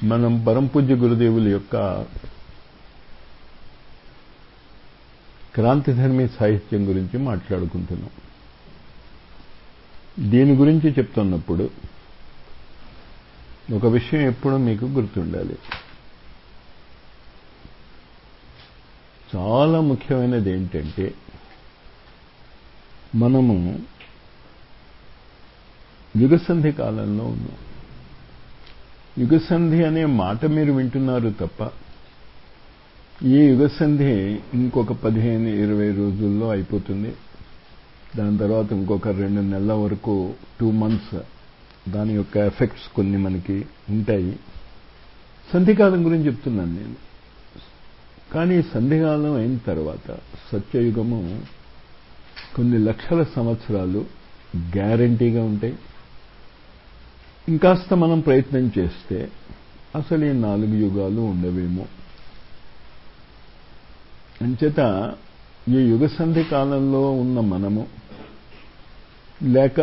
మనం పరంపూజ్య గురుదేవుల యొక్క క్రాంతిధర్మి సాహిత్యం గురించి మాట్లాడుకుంటున్నాం దీని గురించి చెప్తున్నప్పుడు ఒక విషయం ఎప్పుడూ మీకు గుర్తుండాలి చాలా ముఖ్యమైనది ఏంటంటే మనము యుగసంధి కాలంలో ఉన్నాం యుగసంధి అనే మాట మీరు వింటున్నారు తప్ప ఈ యుగసంధి ఇంకొక పదిహేను ఇరవై రోజుల్లో అయిపోతుంది దాని తర్వాత ఇంకొక రెండు నెలల వరకు టూ మంత్స్ దాని యొక్క ఎఫెక్ట్స్ కొన్ని మనకి ఉంటాయి సంధికాలం గురించి చెప్తున్నాను నేను కానీ సంధికాలం అయిన తర్వాత సత్యయుగము కొన్ని లక్షల సంవత్సరాలు గ్యారంటీగా ఉంటాయి ఇంకాస్త మనం ప్రయత్నం చేస్తే అసలు ఈ నాలుగు యుగాలు ఉండవేమో అంచేత ఈ యుగ సంధి కాలంలో ఉన్న మనము లేక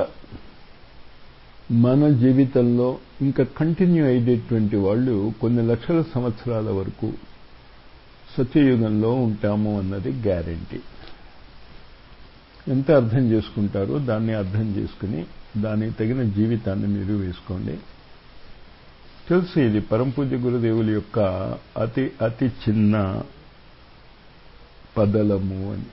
మన జీవితంలో ఇంకా కంటిన్యూ అయ్యేటువంటి వాళ్ళు కొన్ని లక్షల సంవత్సరాల వరకు సత్యయుగంలో ఉంటాము అన్నది గ్యారంటీ ఎంత అర్థం చేసుకుంటారో దాన్ని అర్థం చేసుకుని దానికి తగిన జీవితాన్ని మీరు వేసుకోండి తెలుసు ఇది పరంపూజ్య గురుదేవుల యొక్క అతి అతి చిన్న పదలము అని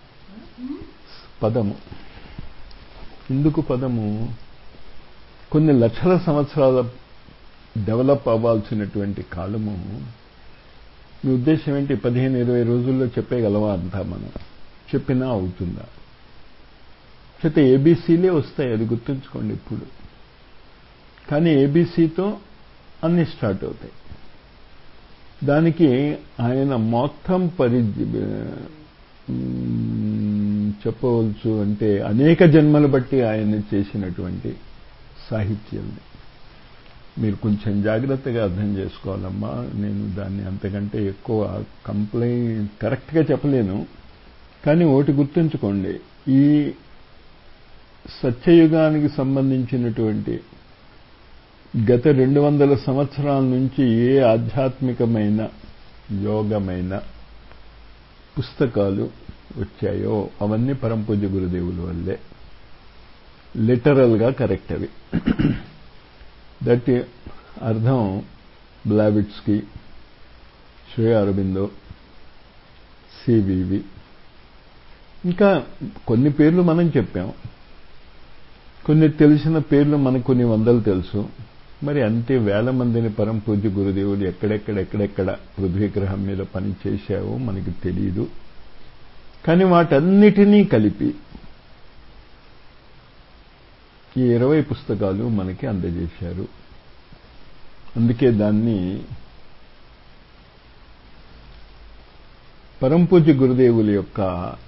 పదము ఎందుకు పదము కొన్ని లక్షల సంవత్సరాల డెవలప్ అవ్వాల్సినటువంటి కాలము మీ ఉద్దేశం ఏంటి పదిహేను ఇరవై రోజుల్లో చెప్పేయగలవా అంతా మనం చెప్పినా అవుతుందా చేత ఏబీసీలే వస్తాయి అది గుర్తుంచుకోండి ఇప్పుడు కానీ ఏబీసీతో అన్ని స్టార్ట్ అవుతాయి దానికి ఆయన మొత్తం పరి చెప్పవచ్చు అంటే అనేక జన్మలు బట్టి ఆయన చేసినటువంటి సాహిత్యం మీరు కొంచెం జాగ్రత్తగా అర్థం చేసుకోవాలమ్మా నేను దాన్ని అంతకంటే ఎక్కువ కంప్లైంట్ కరెక్ట్గా చెప్పలేను కానీ ఒకటి గుర్తుంచుకోండి ఈ సత్యయుగానికి సంబంధించినటువంటి గత రెండు వందల సంవత్సరాల నుంచి ఏ ఆధ్యాత్మికమైన యోగమైన పుస్తకాలు వచ్చాయో అవన్నీ పరంపూజ్య గురుదేవుల వల్లే లిటరల్గా కరెక్ట్ అవి దట్ అర్థం బ్లావిట్స్కి శ్రేయ అరబిందో సివివి ఇంకా కొన్ని పేర్లు మనం చెప్పాం కొన్ని తెలిసిన పేర్లు మనకు కొన్ని వందలు తెలుసు మరి అంతే వేల మందిని పరం పూజ్య గురుదేవులు ఎక్కడెక్కడ ఎక్కడెక్కడ పృథ్వీగ్రహం మీద పని చేశావో మనకి తెలియదు కానీ వాటన్నిటినీ కలిపి ఈ ఇరవై పుస్తకాలు మనకి అందజేశారు అందుకే దాన్ని పరంపూజ్య గురుదేవుల యొక్క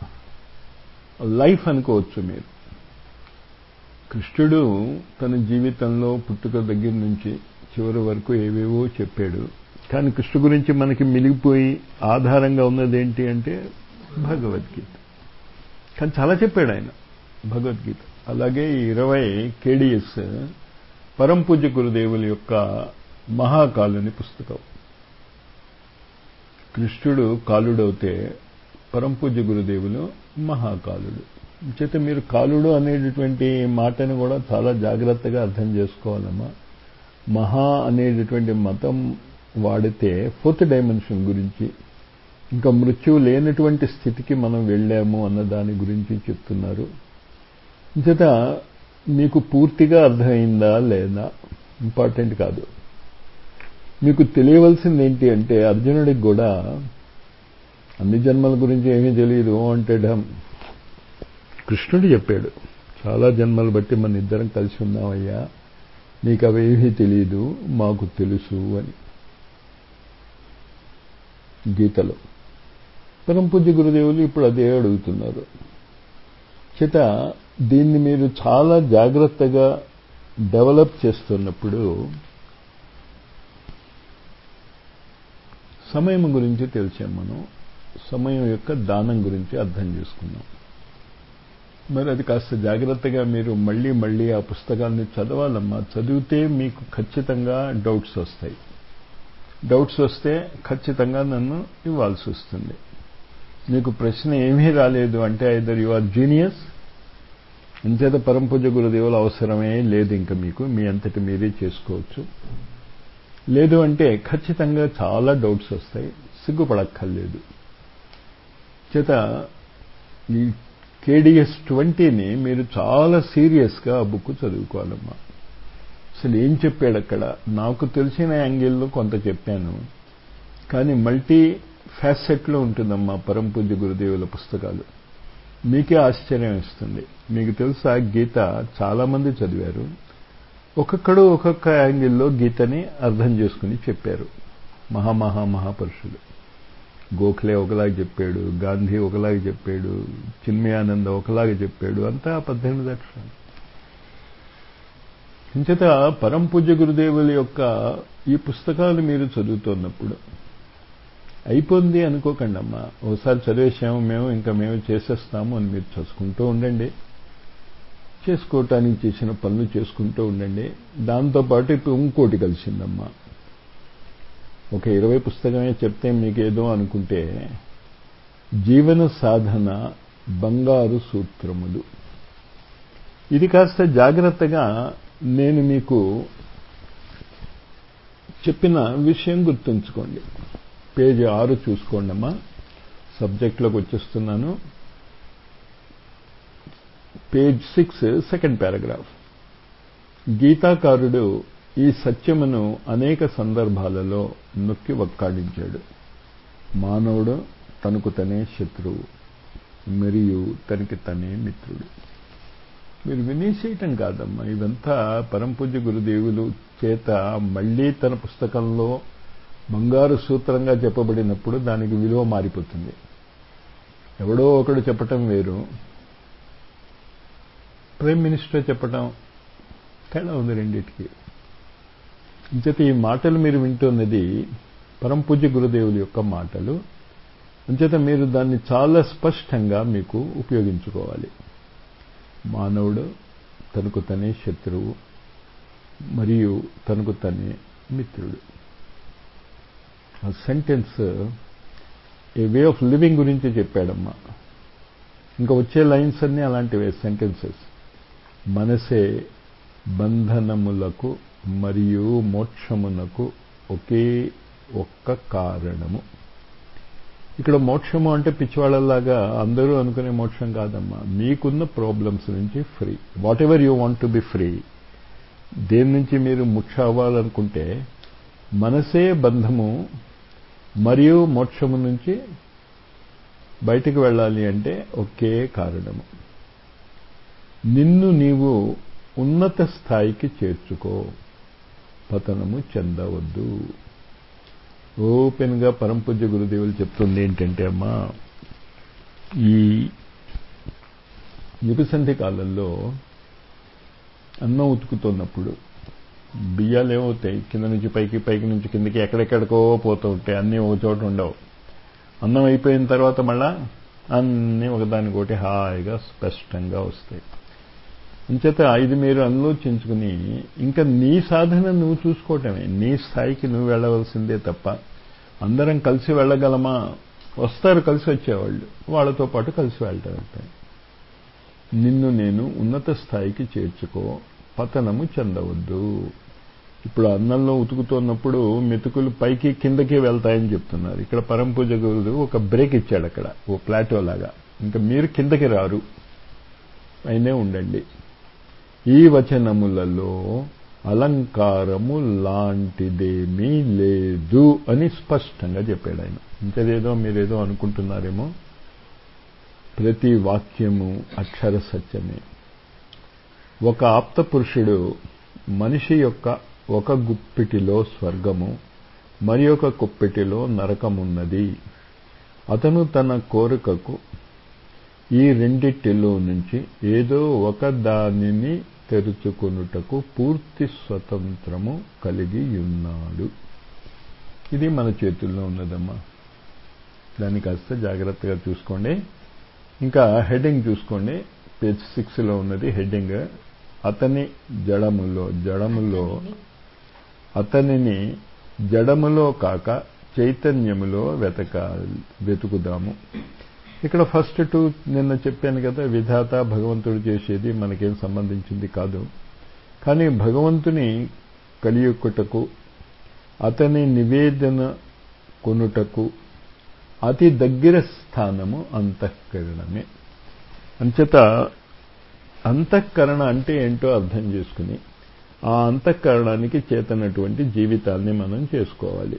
లైఫ్ అనుకోవచ్చు మీరు కృష్ణుడు తన జీవితంలో పుట్టుక దగ్గర నుంచి చివరి వరకు ఏవేవో చెప్పాడు కానీ కృష్ణు గురించి మనకి మిలిగిపోయి ఆధారంగా ఉన్నది ఏంటి అంటే భగవద్గీత కానీ చాలా చెప్పాడు ఆయన భగవద్గీత అలాగే ఈ ఇరవై కేడిఎస్ పరంపూజ్య గురుదేవుల యొక్క మహాకాలుని పుస్తకం కృష్ణుడు కాలుడవుతే పరంపూజ్య గురుదేవులు మహాకాలుడు చేత మీరు కాలుడు అనేటటువంటి మాటను కూడా చాలా జాగ్రత్తగా అర్థం చేసుకోవాలమ్మా మహా అనేటటువంటి మతం వాడితే ఫోర్త్ డైమెన్షన్ గురించి ఇంకా మృత్యువు లేనటువంటి స్థితికి మనం వెళ్ళాము అన్న దాని గురించి చెప్తున్నారు చేత మీకు పూర్తిగా అర్థమైందా లేదా ఇంపార్టెంట్ కాదు మీకు తెలియవలసింది ఏంటి అంటే అర్జునుడికి కూడా అన్ని జన్మల గురించి ఏమీ తెలియదు అంటే కృష్ణుడు చెప్పాడు చాలా జన్మలు బట్టి మన ఇద్దరం కలిసి ఉన్నామయ్యా నీకు అవేమీ తెలియదు మాకు తెలుసు అని గీతలో పరంపూజ్య గురుదేవులు ఇప్పుడు అదే అడుగుతున్నారు చేత దీన్ని మీరు చాలా జాగ్రత్తగా డెవలప్ చేస్తున్నప్పుడు సమయం గురించి తెలిసాం మనం సమయం యొక్క దానం గురించి అర్థం చేసుకున్నాం మరి అది కాస్త జాగ్రత్తగా మీరు మళ్ళీ మళ్ళీ ఆ పుస్తకాన్ని చదవాలమ్మా చదివితే మీకు ఖచ్చితంగా డౌట్స్ వస్తాయి డౌట్స్ వస్తే ఖచ్చితంగా నన్ను ఇవ్వాల్సి వస్తుంది నీకు ప్రశ్న ఏమీ రాలేదు అంటే ఐదర్ యు ఆర్ జీనియస్ అంచేత పరంపూజ గురుదేవుల అవసరమే లేదు ఇంకా మీకు మీ అంతటి మీరే చేసుకోవచ్చు లేదు అంటే ఖచ్చితంగా చాలా డౌట్స్ వస్తాయి సిగ్గుపడక్కర్లేదు చేత ఈ కేడిఎస్ ట్వంటీని మీరు చాలా సీరియస్గా ఆ బుక్ చదువుకోవాలమ్మా అసలు ఏం చెప్పాడు అక్కడ నాకు తెలిసిన యాంగిల్లో కొంత చెప్పాను కానీ మల్టీ ఫ్యాసెట్లో ఉంటుందమ్మా పరంపూజ్య గురుదేవుల పుస్తకాలు మీకే ఆశ్చర్యం ఇస్తుంది మీకు తెలుసా గీత చాలామంది చదివారు ఒక్కొక్కడు ఒక్కొక్క యాంగిల్లో గీతని అర్థం చేసుకుని చెప్పారు మహామహా మహాపురుషులు గోఖలే ఒకలాగా చెప్పాడు గాంధీ ఒకలాగా చెప్పాడు చిన్మయానంద ఒకలాగా చెప్పాడు అంతా పద్దెనిమిది అక్షరాలు ఇంచేత పరంపూజ్య గురుదేవుల యొక్క ఈ పుస్తకాలు మీరు చదువుతున్నప్పుడు అయిపోయింది అనుకోకండి అమ్మా ఒకసారి చదివేసాము మేము ఇంకా మేము చేసేస్తాము అని మీరు చదువుకుంటూ ఉండండి చేసుకోవటానికి చేసిన పనులు చేసుకుంటూ ఉండండి దాంతోపాటు ఇప్పుడు ఇంకోటి కలిసిందమ్మా ఒక ఇరవై పుస్తకమే చెప్తే మీకేదో అనుకుంటే జీవన సాధన బంగారు సూత్రములు ఇది కాస్త జాగ్రత్తగా నేను మీకు చెప్పిన విషయం గుర్తుంచుకోండి పేజీ ఆరు చూసుకోండి అమ్మా సబ్జెక్ట్లోకి వచ్చేస్తున్నాను పేజ్ సిక్స్ సెకండ్ పారాగ్రాఫ్ గీతాకారుడు ఈ సత్యమును అనేక సందర్భాలలో నొక్కి వక్కాడించాడు మానవుడు తనకు తనే శత్రువు మరియు తనకి తనే మిత్రుడు మీరు వినేసేయటం కాదమ్మా ఇదంతా పరంపూజ్య గురుదేవులు చేత మళ్ళీ తన పుస్తకంలో బంగారు సూత్రంగా చెప్పబడినప్పుడు దానికి విలువ మారిపోతుంది ఎవడో ఒకడు చెప్పటం వేరు ప్రైమ్ మినిస్టర్ చెప్పటం తేడా ఉంది రెండింటికి ఇంచేత ఈ మాటలు మీరు వింటున్నది పరంపూజ్య గురుదేవుల యొక్క మాటలు అంచేత మీరు దాన్ని చాలా స్పష్టంగా మీకు ఉపయోగించుకోవాలి మానవుడు తనకు తనే శత్రువు మరియు తనకు తనే మిత్రుడు ఆ sentence a way of living గురించి చెప్పాడమ్మా ఇంకా వచ్చే లైన్స్ అన్నీ అలాంటివే సెంటెన్సెస్ మనసే బంధనములకు మరియు మోక్షమునకు ఒకే ఒక్క కారణము ఇక్కడ మోక్షము అంటే పిచ్చివాళ్ళలాగా అందరూ అనుకునే మోక్షం కాదమ్మా మీకున్న ప్రాబ్లమ్స్ నుంచి free whatever you want to be free దేని నుంచి మీరు ముఖ్య అవ్వాలనుకుంటే మనసే బంధము మరియు మోక్షము నుంచి బయటికి వెళ్ళాలి అంటే ఒకే కారణము నిన్ను నీవు ఉన్నత స్థాయికి చేర్చుకో పతనము చెందవద్దు ఓపెన్గా పరంపూజ్య గురుదేవులు చెప్తుంది ఏంటంటే అమ్మా ఈ నిపుసంధి కాలంలో అన్నం ఉతుకుతున్నప్పుడు బియ్యాలు ఏమవుతాయి కింద నుంచి పైకి పైకి నుంచి కిందకి ఎక్కడెక్కడికో పోతూ ఉంటాయి అన్నీ ఒక చోట ఉండవు అన్నం అయిపోయిన తర్వాత మళ్ళా అన్నీ ఒకదానికొకటి హాయిగా స్పష్టంగా వస్తాయి అంచేత ఇది మీరు ఆలోచించుకుని ఇంకా నీ సాధన నువ్వు చూసుకోవటమే నీ స్థాయికి నువ్వు వెళ్ళవలసిందే తప్ప అందరం కలిసి వెళ్ళగలమా వస్తారు కలిసి వచ్చేవాళ్ళు వాళ్ళతో పాటు కలిసి వెళ్తారు నిన్ను నేను ఉన్నత స్థాయికి చేర్చుకో పతనము చెందవద్దు ఇప్పుడు అన్నంలో ఉతుకుతున్నప్పుడు మెతుకులు పైకి కిందకి వెళ్తాయని చెప్తున్నారు ఇక్కడ పరంపూజ గురుడు ఒక బ్రేక్ ఇచ్చాడు అక్కడ ఓ ప్లాటో లాగా ఇంకా మీరు కిందకి రారు అయినే ఉండండి ఈ వచనములలో అలంకారము లాంటిదేమీ లేదు అని స్పష్టంగా చెప్పాడు ఆయన ఇంకదేదో మీరేదో అనుకుంటున్నారేమో ప్రతి వాక్యము అక్షర సత్యమే ఒక ఆప్త పురుషుడు మనిషి యొక్క ఒక గుప్పిటిలో స్వర్గము మరి ఒక కుప్పిటిలో నరకమున్నది అతను తన కోరికకు ఈ రెండిటిలో నుంచి ఏదో ఒక దానిని తెరుచుకొనుటకు పూర్తి స్వతంత్రము కలిగి ఉన్నాడు ఇది మన చేతుల్లో ఉన్నదమ్మా దాన్ని కాస్త జాగ్రత్తగా చూసుకోండి ఇంకా హెడ్డింగ్ చూసుకోండి పేజ్ సిక్స్లో ఉన్నది హెడ్డింగ్ అతని జడములో జడములో అతనిని జడములో కాక చైతన్యములో వెతక వెతుకుదాము ఇక్కడ ఫస్ట్ టూ నిన్న చెప్పాను కదా విధాత భగవంతుడు చేసేది మనకేం సంబంధించింది కాదు కానీ భగవంతుని కలియుక్కుటకు అతని నివేదన కొనుటకు అతి దగ్గర స్థానము అంతఃకరణమే అంచేత అంతఃకరణ అంటే ఏంటో అర్థం చేసుకుని ఆ అంతఃకరణానికి చేతనటువంటి జీవితాన్ని మనం చేసుకోవాలి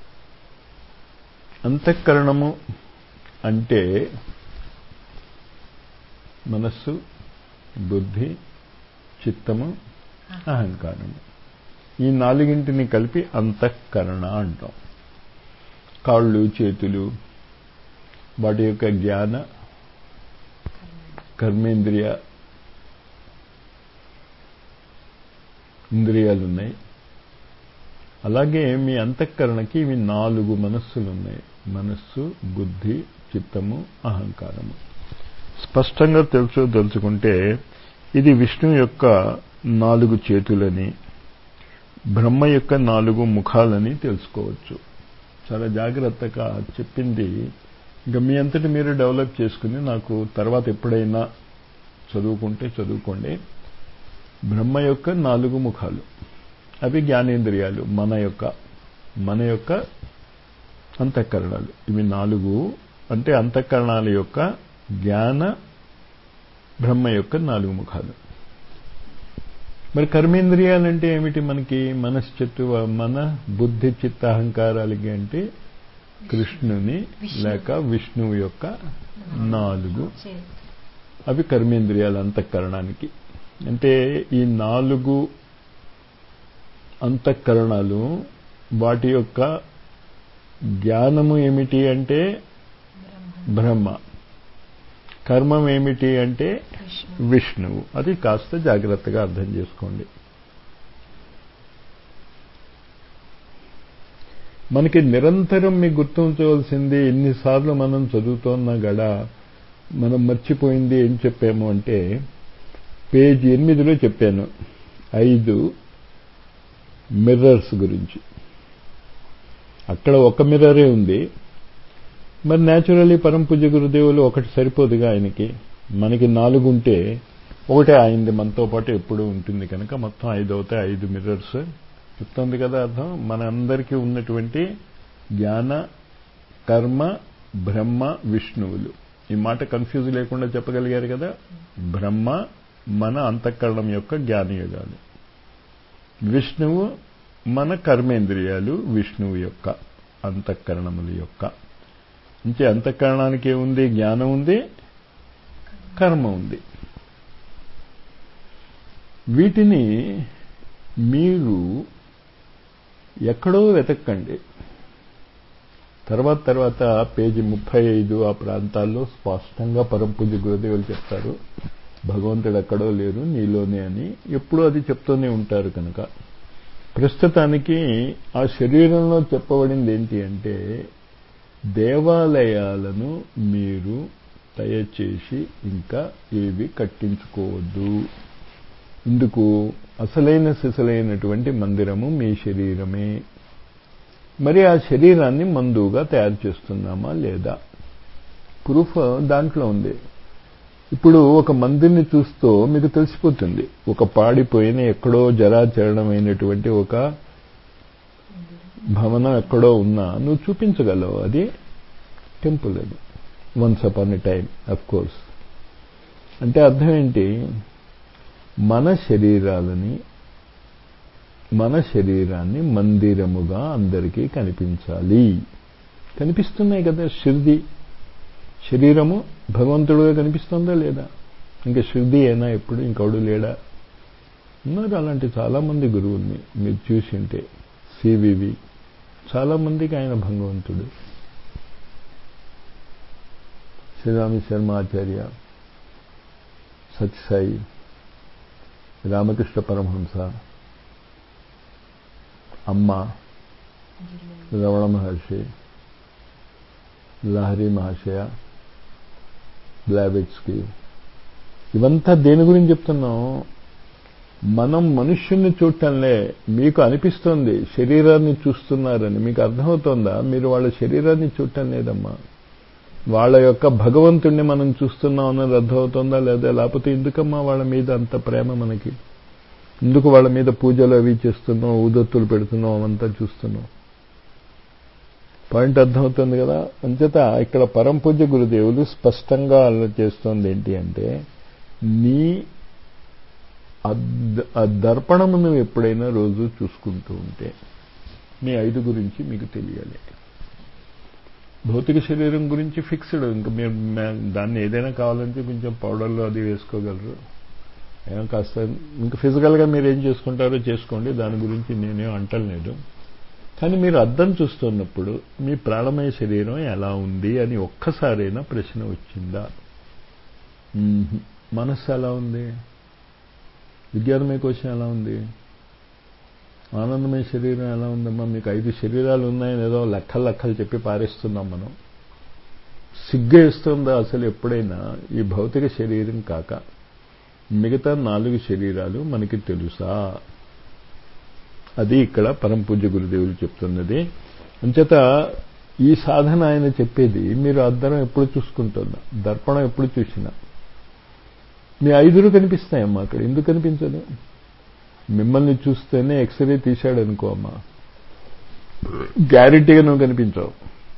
అంతఃకరణము అంటే మనస్సు బుద్ధి చిత్తము అహంకారము ఈ నాలుగింటిని కలిపి అంతఃకరణ అంటాం కాళ్ళు చేతులు వాటి యొక్క జ్ఞాన కర్మేంద్రియ ఇంద్రియాలు ఉన్నాయి అలాగే మీ అంతఃకరణకి ఇవి నాలుగు మనస్సులు ఉన్నాయి మనస్సు బుద్ధి చిత్తము అహంకారము స్పష్టంగా తెలుసు తెలుసుకుంటే ఇది విష్ణు యొక్క నాలుగు చేతులని బ్రహ్మ యొక్క నాలుగు ముఖాలని తెలుసుకోవచ్చు చాలా జాగ్రత్తగా చెప్పింది ఇంకా మీ అంతటి మీరు డెవలప్ చేసుకుని నాకు తర్వాత ఎప్పుడైనా చదువుకుంటే చదువుకోండి బ్రహ్మ యొక్క నాలుగు ముఖాలు అవి జ్ఞానేంద్రియాలు మన యొక్క మన యొక్క అంతఃకరణాలు ఇవి నాలుగు అంటే అంతఃకరణాల యొక్క జ్ఞాన బ్రహ్మ యొక్క నాలుగు ముఖాలు మరి కర్మేంద్రియాలంటే ఏమిటి మనకి మనశ్చిత్తు మన బుద్ధి చిత్త అహంకారాలకి అంటే కృష్ణుని లేక విష్ణువు యొక్క నాలుగు అవి కర్మేంద్రియాలు అంతఃకరణానికి అంటే ఈ నాలుగు అంతఃకరణాలు వాటి యొక్క జ్ఞానము ఏమిటి అంటే బ్రహ్మ కర్మం ఏమిటి అంటే విష్ణువు అది కాస్త జాగ్రత్తగా అర్థం చేసుకోండి మనకి నిరంతరం మీకు గుర్తుంచవలసింది ఎన్నిసార్లు మనం చదువుతోన్న గడ మనం మర్చిపోయింది ఏం చెప్పాము అంటే పేజ్ ఎనిమిదిలో చెప్పాను ఐదు మిర్రర్స్ గురించి అక్కడ ఒక మిర్రరే ఉంది మరి న్యాచురలీ పరం పూజ గురుదేవులు ఒకటి సరిపోదుగా ఆయనకి మనకి నాలుగు ఉంటే ఒకటే ఆయనది మనతో పాటు ఎప్పుడూ ఉంటుంది కనుక మొత్తం ఐదు అవుతాయి ఐదు మిర్రర్స్ చెప్తుంది కదా అర్థం మన అందరికీ ఉన్నటువంటి జ్ఞాన కర్మ బ్రహ్మ విష్ణువులు ఈ మాట కన్ఫ్యూజ్ లేకుండా చెప్పగలిగారు కదా బ్రహ్మ మన అంతఃకరణం యొక్క జ్ఞానయుగాలు విష్ణువు మన కర్మేంద్రియాలు విష్ణువు యొక్క అంతఃకరణముల యొక్క అంటే అంతఃకరణానికి ఏముంది జ్ఞానం ఉంది కర్మ ఉంది వీటిని మీరు ఎక్కడో వెతక్కండి తర్వాత తర్వాత పేజీ ముప్పై ఐదు ఆ ప్రాంతాల్లో స్పష్టంగా పరంపూజ గురుదేవులు చెప్తారు భగవంతుడు ఎక్కడో లేరు నీలోనే అని ఎప్పుడూ అది చెప్తూనే ఉంటారు కనుక ప్రస్తుతానికి ఆ శరీరంలో చెప్పబడింది ఏంటి అంటే దేవాలయాలను మీరు దయచేసి ఇంకా ఏవి కట్టించుకోవద్దు ఇందుకు అసలైన సిసలైనటువంటి మందిరము మీ శరీరమే మరి ఆ శరీరాన్ని మందుగా తయారు చేస్తున్నామా లేదా ప్రూఫ్ దాంట్లో ఉంది ఇప్పుడు ఒక మందిర్ని చూస్తూ మీకు తెలిసిపోతుంది ఒక పాడిపోయిన ఎక్కడో జరాచరణమైనటువంటి ఒక భవనం ఎక్కడో ఉన్నా నువ్వు చూపించగలవు అది టెంపుల్ అది once upon a time of course అంటే అర్థం ఏంటి మన శరీరాలని మన శరీరాన్ని మందిరముగా అందరికీ కనిపించాలి కనిపిస్తున్నాయి కదా శిర్ది శరీరము భగవంతుడుగా కనిపిస్తుందా లేదా ఇంకా శుద్ధి అయినా ఎప్పుడు ఇంకౌడు లేడా ఉన్నారు అలాంటి చాలామంది గురువుల్ని మీరు చూసింటే సివివి చాలామందికి ఆయన భగవంతుడు శ్రీరామి శర్మ ఆచార్య సత్యసాయి రామకృష్ణ పరమహంస అమ్మ రమణ మహర్షి లహరి మహాశయ బ్లాబెట్స్కి ఇవంతా దేని గురించి చెప్తున్నాం మనం మనుష్యుణ్ణి చూడటంలే మీకు అనిపిస్తోంది శరీరాన్ని చూస్తున్నారని మీకు అర్థమవుతోందా మీరు వాళ్ళ శరీరాన్ని చూడటం లేదమ్మా వాళ్ళ యొక్క భగవంతుణ్ణి మనం చూస్తున్నాం అన్నది అర్థమవుతుందా లేదా లేకపోతే ఎందుకమ్మా వాళ్ళ మీద అంత ప్రేమ మనకి ఎందుకు వాళ్ళ మీద పూజలు అవి చేస్తున్నాం ఊదొత్తులు పెడుతున్నాం అవంతా చూస్తున్నాం పాయింట్ అర్థమవుతుంది కదా అంచేత ఇక్కడ పరంపూజ్య గురుదేవులు స్పష్టంగా చేస్తోంది ఏంటి అంటే నీ ఆ దర్పణము నువ్వు ఎప్పుడైనా రోజు చూసుకుంటూ ఉంటే మీ ఐదు గురించి మీకు తెలియాలి భౌతిక శరీరం గురించి ఫిక్స్డ్ ఇంకా మీరు దాన్ని ఏదైనా కావాలంటే కొంచెం పౌడర్లు అది వేసుకోగలరు ఏం కాస్త ఇంకా ఫిజికల్గా మీరు ఏం చేసుకుంటారో చేసుకోండి దాని గురించి నేనేం అంటలేదు కానీ మీరు అద్దం చూస్తున్నప్పుడు మీ ప్రాణమయ శరీరం ఎలా ఉంది అని ఒక్కసారైనా ప్రశ్న వచ్చిందా మనస్సు ఎలా ఉంది విజ్ఞానమయ కోశం ఎలా ఉంది ఆనందమయ శరీరం ఎలా ఉందమ్మా మీకు ఐదు శరీరాలు ఉన్నాయని ఏదో లెక్కలు లెక్కలు చెప్పి పారేస్తున్నాం మనం సిగ్గేస్తుందా అసలు ఎప్పుడైనా ఈ భౌతిక శరీరం కాక మిగతా నాలుగు శరీరాలు మనకి తెలుసా అది ఇక్కడ పరంపూజ్య గురుదేవులు చెప్తున్నది అంచేత ఈ సాధన ఆయన చెప్పేది మీరు అద్దరం ఎప్పుడు చూసుకుంటున్నా దర్పణం ఎప్పుడు చూసినా మీ ఐదురు కనిపిస్తాయమ్మా అక్కడ ఎందుకు కనిపించదు మిమ్మల్ని చూస్తేనే ఎక్స్రే తీశాడు అనుకో అమ్మా గ్యారెంటీగా నువ్వు కనిపించావు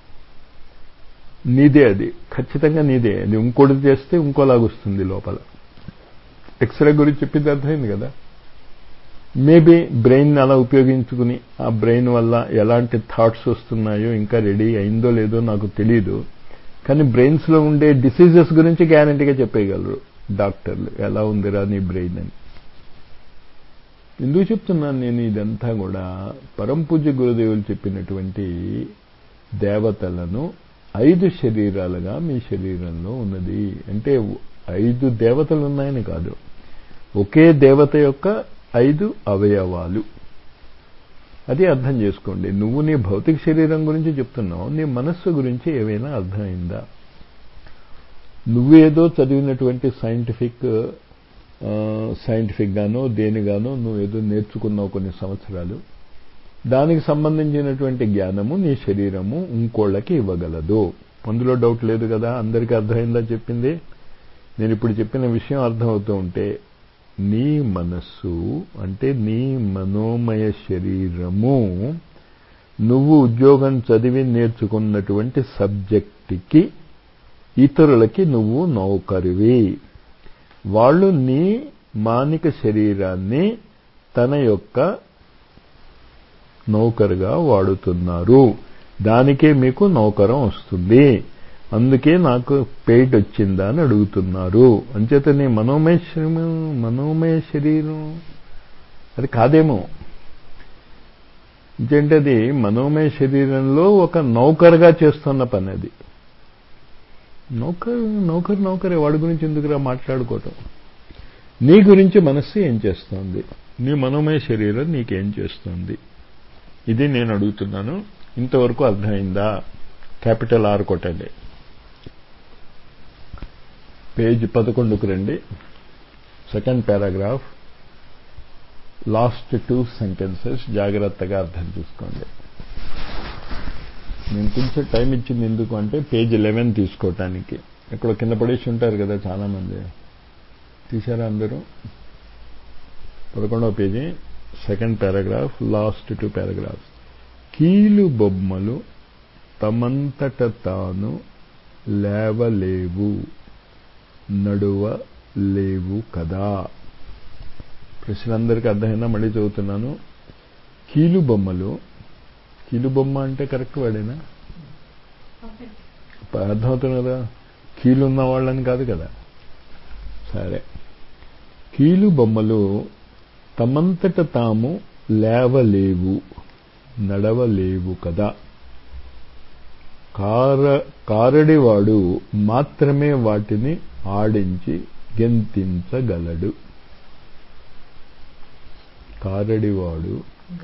నీదే అది ఖచ్చితంగా నీదే అది ఇంకోటి చేస్తే ఇంకోలాగొస్తుంది లోపల ఎక్స్రే గురించి చెప్పింది అర్థమైంది కదా మేబీ బ్రెయిన్ అలా ఉపయోగించుకుని ఆ బ్రెయిన్ వల్ల ఎలాంటి థాట్స్ వస్తున్నాయో ఇంకా రెడీ అయిందో లేదో నాకు తెలియదు కానీ బ్రెయిన్స్లో ఉండే డిసీజెస్ గురించి గ్యారంటీగా చెప్పేయగలరు డాక్టర్లు ఎలా ఉందిరా నీ బ్రెయిన్ అని ఎందుకు చెప్తున్నాను నేను ఇదంతా కూడా పరంపూజ్య గురుదేవులు చెప్పినటువంటి దేవతలను ఐదు శరీరాలుగా మీ శరీరంలో ఉన్నది అంటే ఐదు దేవతలు ఉన్నాయని కాదు ఒకే దేవత యొక్క ఐదు అవయవాలు అది అర్థం చేసుకోండి నువ్వు నీ భౌతిక శరీరం గురించి చెప్తున్నావు నీ మనస్సు గురించి ఏవైనా అర్థమైందా నువ్వేదో చదివినటువంటి సైంటిఫిక్ సైంటిఫిక్ గానో దేనిగానో నువ్వు ఏదో నేర్చుకున్నావు కొన్ని సంవత్సరాలు దానికి సంబంధించినటువంటి జ్ఞానము నీ శరీరము ఇంకోళ్ళకి ఇవ్వగలదు అందులో డౌట్ లేదు కదా అందరికీ అర్థమైందా చెప్పింది నేను ఇప్పుడు చెప్పిన విషయం అర్థమవుతూ ఉంటే నీ మనస్సు అంటే నీ మనోమయ శరీరము నువ్వు ఉద్యోగం చదివి నేర్చుకున్నటువంటి సబ్జెక్టుకి ఇతరులకి నువ్వు నౌకరివి వాళ్ళు నీ మానిక శరీరాన్ని తన యొక్క నౌకరుగా వాడుతున్నారు దానికే మీకు నౌకరం వస్తుంది అందుకే నాకు పెయిట్ వచ్చిందా అని అడుగుతున్నారు అంచేత నీ మనోమయ శరీరం మనోమయ శరీరం అది కాదేమో ఎందుకంటే అది మనోమయ శరీరంలో ఒక నౌకరుగా చేస్తున్న పని అది నౌకరు నౌకరు నౌకరే వాడి గురించి ఎందుకురా మాట్లాడుకోవటం నీ గురించి మనస్సు ఏం చేస్తోంది నీ మనోమయ శరీరం నీకేం చేస్తుంది ఇది నేను అడుగుతున్నాను ఇంతవరకు అర్థమైందా క్యాపిటల్ ఆర్ కొట్టండి పేజ్ పదకొండుకు రండి second paragraph last two sentences జాగ్రత్తగా అర్థం చేసుకోండి నేను కొంచెం టైం ఇచ్చింది ఎందుకు అంటే పేజ్ లెవెన్ తీసుకోవటానికి ఎక్కడో కింద పడేసి ఉంటారు కదా చాలామంది తీశారా అందరూ పదకొండవ పేజీ second paragraph last two paragraphs కీలు బొమ్మలు తమంతట తాను లేవలేవు నడువ లేవు కదా ప్రశ్న అందరికీ అర్థమైనా మళ్ళీ చదువుతున్నాను కీలు బొమ్మలు కీలు బొమ్మ అంటే కరెక్ట్ వాడేనా అర్థమవుతుంది కదా కీలున్న వాళ్ళని కాదు కదా సరే కీలు బొమ్మలు తమంతట తాము లేవలేవు నడవలేవు కదా కార కారడివాడు మాత్రమే వాటిని ఆడించి గెంతించగలడు కారడివాడు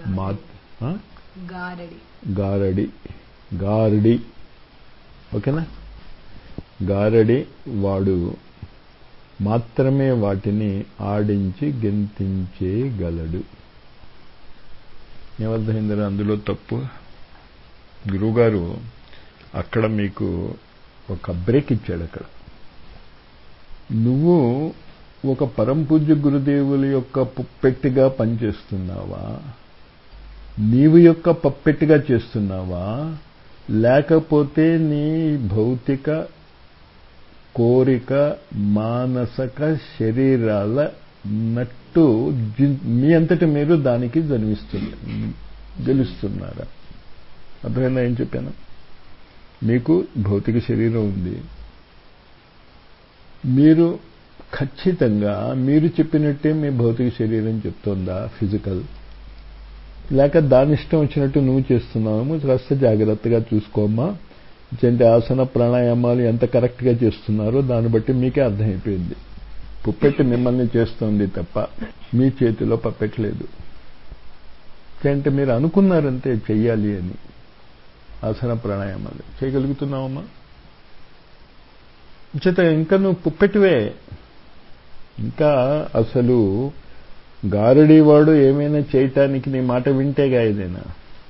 గారడి గారడి గారడి ఓకేనా గారడి వాడు మాత్రమే వాటిని ఆడించి గెంతించేయగలడు ఏమర్థమైందిరా అందులో తప్పు గురువుగారు అక్కడ మీకు ఒక బ్రేక్ ఇచ్చాడు అక్కడ నువ్వు ఒక పరంపూజ్య గురుదేవుల యొక్క పుప్పెట్టిగా పనిచేస్తున్నావా నీవు యొక్క పప్పెట్టిగా చేస్తున్నావా లేకపోతే నీ భౌతిక కోరిక మానసక శరీరాల నట్టు మీ అంతటి మీరు దానికి జన్మిస్తుంది గెలుస్తున్నారా అర్థమైందా ఏం చెప్పాను మీకు భౌతిక శరీరం ఉంది మీరు ఖచ్చితంగా మీరు చెప్పినట్టే మీ భౌతిక శరీరం చెప్తోందా ఫిజికల్ లేక దాని ఇష్టం వచ్చినట్టు నువ్వు చేస్తున్నావు కాస్త జాగ్రత్తగా చూసుకోమ్మా అంటే ఆసన ప్రాణాయామాలు ఎంత కరెక్ట్గా చేస్తున్నారో దాన్ని బట్టి మీకే అర్థమైపోయింది పుప్పెట్టి మిమ్మల్ని చేస్తోంది తప్ప మీ చేతిలో పప్పెట్లేదు అంటే మీరు అనుకున్నారంతే చెయ్యాలి అని ఆసన ప్రాణాయామాలు చేయగలుగుతున్నావమ్మా చేత ఇంకా నువ్వు పుప్పెటివే ఇంకా అసలు గారడీవాడు ఏమైనా చేయటానికి నీ మాట వింటేగా ఏదైనా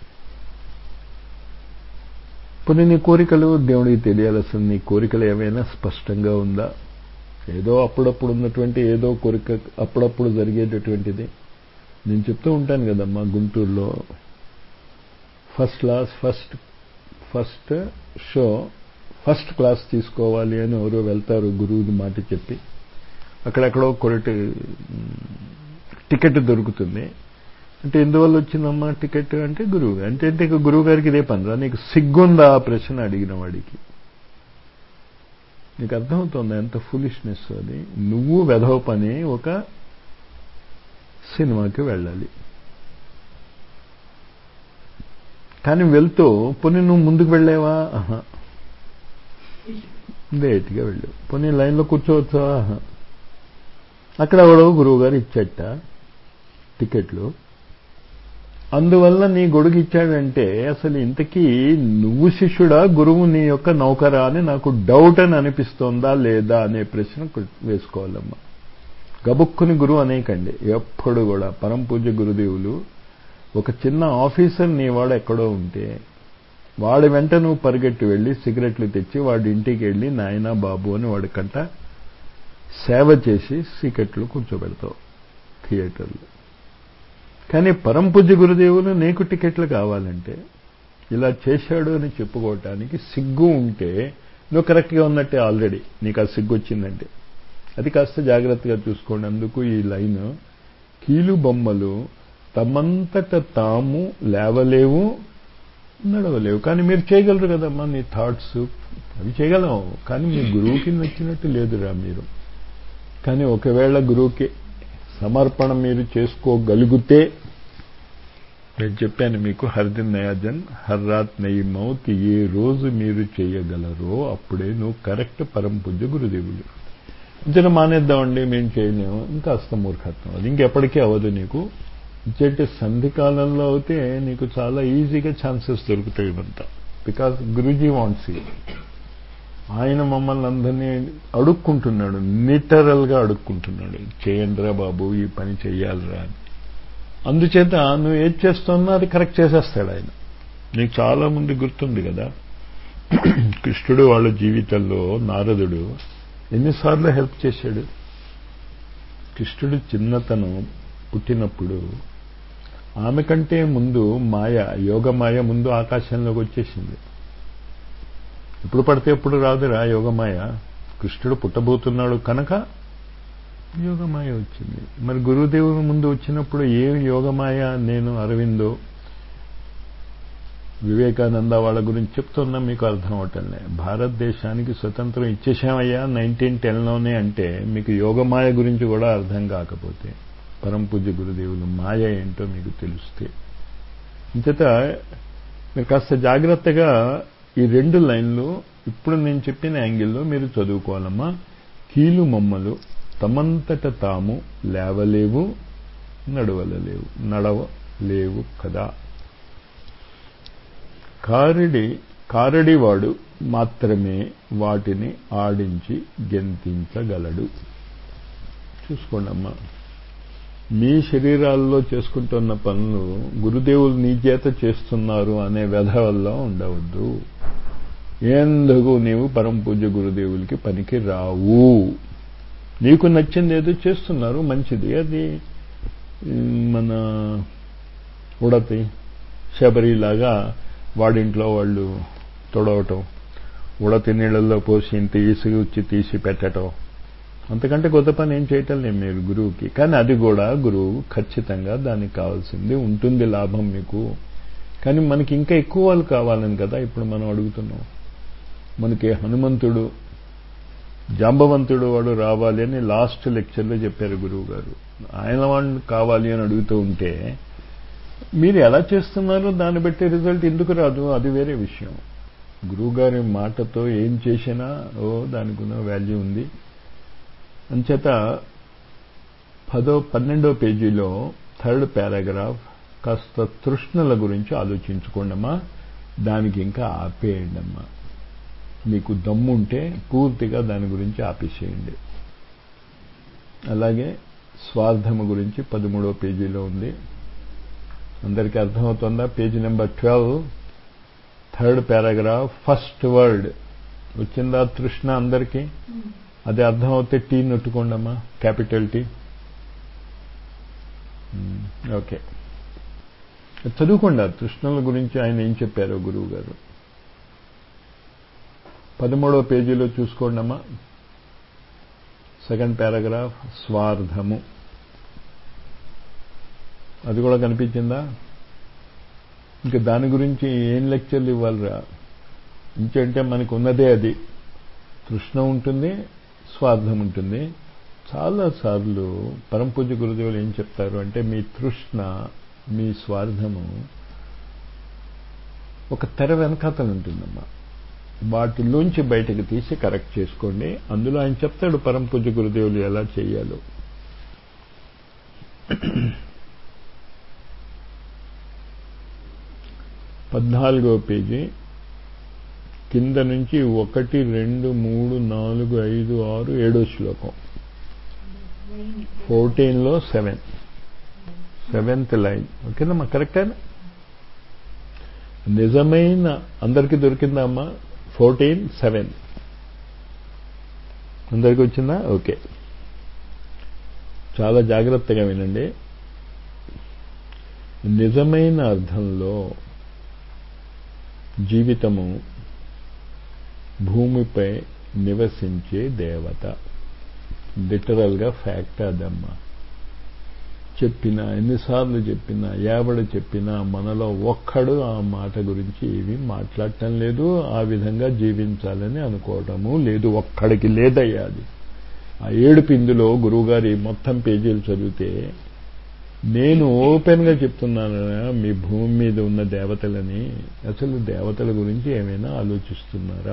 ఇప్పుడు నీ కోరికలు దేవుడికి తెలియాలి అసలు నీ కోరికలు ఏమైనా స్పష్టంగా ఉందా ఏదో అప్పుడప్పుడు ఉన్నటువంటి ఏదో కోరిక అప్పుడప్పుడు జరిగేటటువంటిది నేను చెప్తూ ఉంటాను కదమ్మా గుంటూరులో first class first first show first class తీసుకోవాలి అని ఎవరో వెళ్తారు గురువుని మాట చెప్పి అక్కడెక్కడో కొరటి టికెట్ దొరుకుతుంది అంటే ఎందువల్ల వచ్చిందమ్మా టికెట్ అంటే గురువు అంటే అంటే ఇక గురువు గారికి ఇదే పనిరా నీకు సిగ్గుందా ఆ ప్రశ్న అడిగిన వాడికి నీకు అర్థమవుతుందా ఎంత ఫులిష్నెస్ అది నువ్వు వెధవ పని ఒక సినిమాకి వెళ్ళాలి కానీ వెళ్తూ పోనీ నువ్వు ముందుకు వెళ్ళావా ఆహా లేట్గా వెళ్ళావు పోనీ లైన్లో కూర్చోవచ్చా ఆహా అక్కడ ఎవడో గురువు గారు ఇచ్చట టికెట్లు అందువల్ల నీ గొడుగు ఇచ్చాడంటే అసలు ఇంతకీ నువ్వు శిష్యుడా గురువు నీ యొక్క నౌకరా అని నాకు డౌట్ అని అనిపిస్తోందా లేదా అనే ప్రశ్న వేసుకోవాలమ్మా గబుక్కుని గురువు అనేకండి ఎప్పుడు కూడా పరం పూజ్య గురుదేవులు ఒక చిన్న ఆఫీసర్ నీ వాడు ఎక్కడో ఉంటే వాడి వెంట నువ్వు పరిగెట్టి వెళ్ళి సిగరెట్లు తెచ్చి వాడి ఇంటికి వెళ్ళి నాయనా బాబు అని వాడి కంట సేవ చేసి సీకెట్లు కూర్చోబెడతావు థియేటర్లో కానీ పరంపూజ్య గురుదేవులు నీకు టికెట్లు కావాలంటే ఇలా చేశాడు అని చెప్పుకోవటానికి సిగ్గు ఉంటే నువ్వు కరెక్ట్గా ఉన్నట్టే ఆల్రెడీ నీకు ఆ సిగ్గు వచ్చిందంటే అది కాస్త జాగ్రత్తగా చూసుకోండి అందుకు ఈ లైన్ కీలు బొమ్మలు తమంతట తాము లేవలేవు నడవలేవు కానీ మీరు చేయగలరు కదమ్మా నీ థాట్స్ అవి చేయగలవు కానీ మీ గురువుకి నచ్చినట్టు లేదురా మీరు కానీ ఒకవేళ గురువుకి సమర్పణ మీరు చేసుకోగలిగితే నేను చెప్పాను మీకు హర్దిన్ నయాజన్ హర్రాత్ నయి మౌత్ ఏ రోజు మీరు చేయగలరో అప్పుడే నువ్వు కరెక్ట్ పరంపూజ్య గురుదేవులు జన మానేద్దామండి మేము చేయలేము ఇంకా అస్త మూర్ఖత్వం అది ఇంకెప్పటికీ అవ్వదు నీకు ఇచ్చేటి సంధి కాలంలో అయితే నీకు చాలా ఈజీగా ఛాన్సెస్ దొరుకుతాయి ఇవంతా బికాస్ గురూజీ వాంట్స్ యూ ఆయన మమ్మల్ని అందరినీ అడుక్కుంటున్నాడు లిటరల్గా అడుక్కుంటున్నాడు చేయండిరా బాబు ఈ పని చెయ్యాలిరా అని అందుచేత నువ్వు ఏది చేస్తున్నా అది కరెక్ట్ చేసేస్తాడు ఆయన నీకు చాలా మంది గుర్తుంది కదా కృష్ణుడు వాళ్ళ జీవితంలో నారదుడు ఎన్నిసార్లు హెల్ప్ చేశాడు కృష్ణుడు చిన్నతనం పుట్టినప్పుడు ఆమె కంటే ముందు మాయ యోగ మాయ ముందు ఆకాశంలోకి వచ్చేసింది ఎప్పుడు పడితే ఎప్పుడు రాదురా యోగమాయ కృష్ణుడు పుట్టబోతున్నాడు కనుక యోగమాయ వచ్చింది మరి గురుదేవుని ముందు వచ్చినప్పుడు ఏం యోగమాయ నేను అరవిందో వివేకానంద వాళ్ళ గురించి చెప్తున్నా మీకు అర్థం అవటంలే భారతదేశానికి స్వతంత్రం ఇచ్చేసామయ్యా నైన్టీన్ టెన్లోనే అంటే మీకు యోగమాయ గురించి కూడా అర్థం కాకపోతే పరంపూజ్య గురుదేవులు మాయ ఏంటో మీకు తెలిస్తే ఇంచేత మీరు కాస్త జాగ్రత్తగా ఈ రెండు లైన్లు ఇప్పుడు నేను చెప్పిన యాంగిల్లో మీరు చదువుకోవాలమ్మా కీలు మమ్మలు తమంతట తాము లేవలేవు నడవలలేవు నడవలేవు కదా కారడి కారడివాడు మాత్రమే వాటిని ఆడించి గెంతించగలడు చూసుకోండి అమ్మా మీ శరీరాల్లో చేసుకుంటున్న పనులు గురుదేవులు నీ చేత చేస్తున్నారు అనే వ్యధ వల్ల ఉండవద్దు ఎందుకు నీవు పరమ పూజ్య గురుదేవులకి పనికి రావు నీకు నచ్చింది ఏదో చేస్తున్నారు మంచిది అది మన ఉడతి శబరిలాగా వాడింట్లో వాళ్ళు తొడవటం ఉడతి నీళ్ళల్లో పోసి ఇంత ఇసుగు వచ్చి తీసి పెట్టడం అంతకంటే కొత్త పని ఏం చేయటం లేదు మీరు గురువుకి కానీ అది కూడా గురువు ఖచ్చితంగా దానికి కావాల్సింది ఉంటుంది లాభం మీకు కానీ మనకి ఇంకా ఎక్కువ వాళ్ళు కావాలని కదా ఇప్పుడు మనం అడుగుతున్నాం మనకి హనుమంతుడు జాంబవంతుడు వాడు రావాలి అని లాస్ట్ లెక్చర్లో చెప్పారు గురువు గారు ఆయన వాడిని కావాలి అని అడుగుతూ ఉంటే మీరు ఎలా చేస్తున్నారో దాన్ని బట్టి రిజల్ట్ ఎందుకు రాదు అది వేరే విషయం గురువుగారి మాటతో ఏం చేసినా ఓ దానికి ఉన్న వాల్యూ ఉంది అంచేత పదో పన్నెండో పేజీలో థర్డ్ పారాగ్రాఫ్ కాస్త తృష్ణల గురించి ఆలోచించుకోండమ్మా దానికి ఇంకా ఆపేయండి అమ్మా మీకు దమ్ముంటే పూర్తిగా దాని గురించి ఆపేసేయండి అలాగే స్వార్థము గురించి పదమూడో పేజీలో ఉంది అందరికీ అర్థమవుతుందా పేజీ number twelve third paragraph first word వచ్చిందా తృష్ణ అందరికీ అది అర్థమవుతే టీ నొట్టుకోండమ్మా క్యాపిటల్ టీ ఓకే చదువుకోండి తృష్ణల గురించి ఆయన ఏం చెప్పారో గురువు గారు పదమూడవ పేజీలో చూసుకోండమ్మా సెకండ్ పారాగ్రాఫ్ స్వార్థము అది కూడా కనిపించిందా ఇంకా దాని గురించి ఏం లెక్చర్లు ఇవ్వాలిరా ఇంకంటే మనకు ఉన్నదే అది తృష్ణ ఉంటుంది స్వార్థం ఉంటుంది చాలాసార్లు పరంపూజ గురుదేవులు ఏం చెప్తారు అంటే మీ తృష్ణ మీ స్వార్థము ఒక తెర వెనకాతలు ఉంటుందమ్మా వాటిలోంచి బయటకు తీసి కరెక్ట్ చేసుకోండి అందులో ఆయన చెప్తాడు పరంపూజ గురుదేవులు ఎలా చేయాలో పద్నాలుగో పేజీ కింద నుంచి ఒకటి రెండు మూడు నాలుగు ఐదు ఆరు ఏడో శ్లోకం ఫోర్టీన్లో సెవెన్ సెవెంత్ లైన్ ఓకేనమ్మా కరెక్టేనా నిజమైన అందరికీ దొరికిందా అమ్మా ఫోర్టీన్ సెవెన్ అందరికీ వచ్చిందా ఓకే చాలా జాగ్రత్తగా వినండి నిజమైన అర్థంలో జీవితము భూమిపై నివసించే దేవత లిటరల్గా ఫ్యాక్ట్ అదమ్మా చెప్పినా ఎన్నిసార్లు చెప్పినా యావడ చెప్పినా మనలో ఒక్కడు ఆ మాట గురించి ఏమీ మాట్లాడటం లేదు ఆ విధంగా జీవించాలని అనుకోవటము లేదు ఒక్కడికి లేదయ్యా అది ఆ ఏడుపు ఇందులో గురువుగారి మొత్తం పేజీలు చదివితే నేను ఓపెన్గా చెప్తున్నాను మీ భూమి మీద ఉన్న దేవతలని అసలు దేవతల గురించి ఏమైనా ఆలోచిస్తున్నారా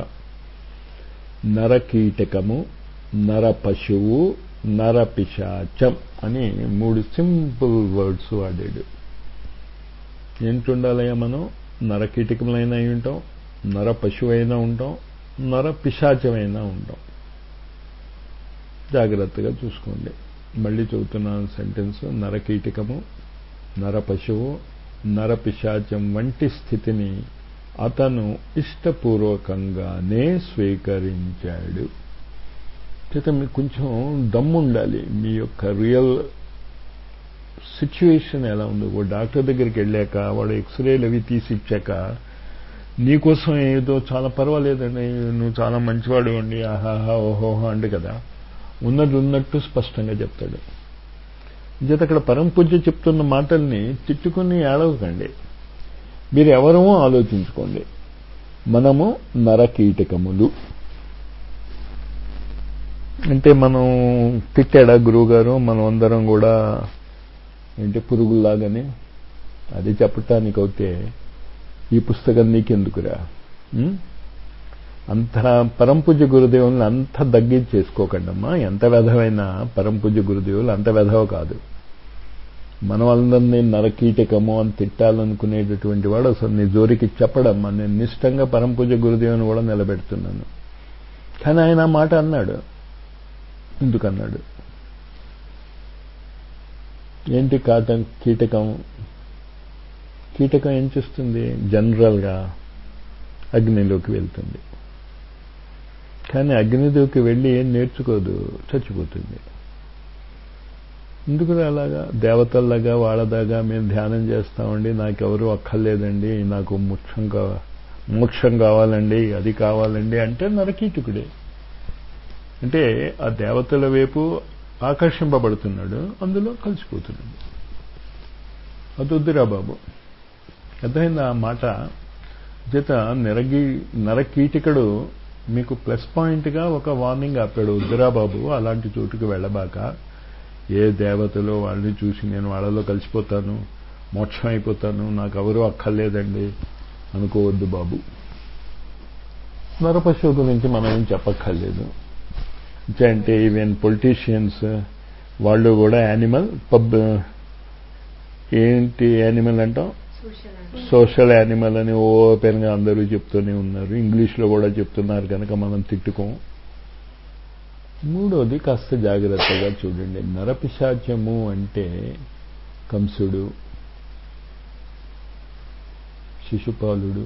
నరకీటకము నర పశువు నర పిశాచం అని మూడు సింపుల్ వర్డ్స్ వాడాడు ఏంటుండాలయ్యా మనం నరకీటకములైనా అయి ఉంటాం నర పశువు అయినా ఉంటాం నర పిశాచమైనా ఉంటాం జాగ్రత్తగా చూసుకోండి మళ్ళీ చెబుతున్నాను సెంటెన్స్ నరకీటకము నర పశువు నర పిశాచం వంటి స్థితిని అతను ఇష్టపూర్వకంగానే స్వీకరించాడు చేత మీకు కొంచెం దమ్ము ఉండాలి మీ యొక్క రియల్ సిచ్యువేషన్ ఎలా ఉందో ఓ డాక్టర్ దగ్గరికి వెళ్ళాక వాడు ఎక్స్రేలు అవి తీసి ఇచ్చాక నీకోసం ఏదో చాలా పర్వాలేదండి నువ్వు చాలా మంచివాడు అండి ఆహాహా ఓహోహో అండి కదా ఉన్నది ఉన్నట్టు స్పష్టంగా చెప్తాడు చేత అక్కడ పరమ పూజ చెప్తున్న మాటల్ని తిట్టుకుని ఏడవకండి మీరు ఎవరమో ఆలోచించుకోండి మనము నరకీటకములు అంటే మనం తిట్టాడా గురువుగారు మనం అందరం కూడా ఏంటి పురుగుల్లాగానే అది చెప్పటానికి అయితే ఈ పుస్తకం నీకెందుకురా అంత పరంపూజ గురుదేవుల్ని అంత దగ్గర చేసుకోకండమ్మా ఎంత వెధవైనా పరంపూజ గురుదేవులు అంత వెధవ కాదు మన వాళ్ళందరినీ నరకీటకము అని తిట్టాలనుకునేటటువంటి వాడు అసలు నీ జోరికి చెప్పడమ్మా నేను నిష్టంగా పరంపూజ గురుదేవుని కూడా నిలబెడుతున్నాను కానీ ఆయన మాట అన్నాడు ఎందుకన్నాడు ఏంటి కాటం కీటకం కీటకం ఏం చేస్తుంది జనరల్గా అగ్నిలోకి వెళ్తుంది కానీ అగ్నిలోకి వెళ్ళి ఏం నేర్చుకోదు చచ్చిపోతుంది ఎందుకు అలాగా దేవతల్లాగా వాళ్ళదాగా మేము ధ్యానం చేస్తామండి నాకెవరు అక్కర్లేదండి నాకు మోక్షం కావాలి మోక్షం కావాలండి అది కావాలండి అంటే నరకీటుకుడే అంటే ఆ దేవతల వైపు ఆకర్షింపబడుతున్నాడు అందులో కలిసిపోతున్నాడు అదొద్దురా బాబు అర్థమైంది ఆ మాట చేత నిరగి నరకీటికడు మీకు ప్లస్ పాయింట్గా ఒక వార్నింగ్ ఆపాడు వద్దురా బాబు అలాంటి చోటుకు వెళ్ళబాక ఏ దేవతలో వాళ్ళని చూసి నేను వాళ్ళలో కలిసిపోతాను మోక్షం అయిపోతాను నాకు ఎవరూ అక్కర్లేదండి అనుకోవద్దు బాబు నరపశువు గురించి మనం ఏం చెప్పక్కర్లేదు అంటే ఈవెన్ పొలిటీషియన్స్ వాళ్ళు కూడా యానిమల్ పబ్ ఏంటి యానిమల్ అంటాం సోషల్ యానిమల్ అని ఓపెన్గా అందరూ చెప్తూనే ఉన్నారు ఇంగ్లీష్లో కూడా చెప్తున్నారు కనుక మనం తిట్టుకోం మూడోది కాస్త జాగ్రత్తగా చూడండి నరపిశాచము అంటే కంసుడు శిశుపాలుడు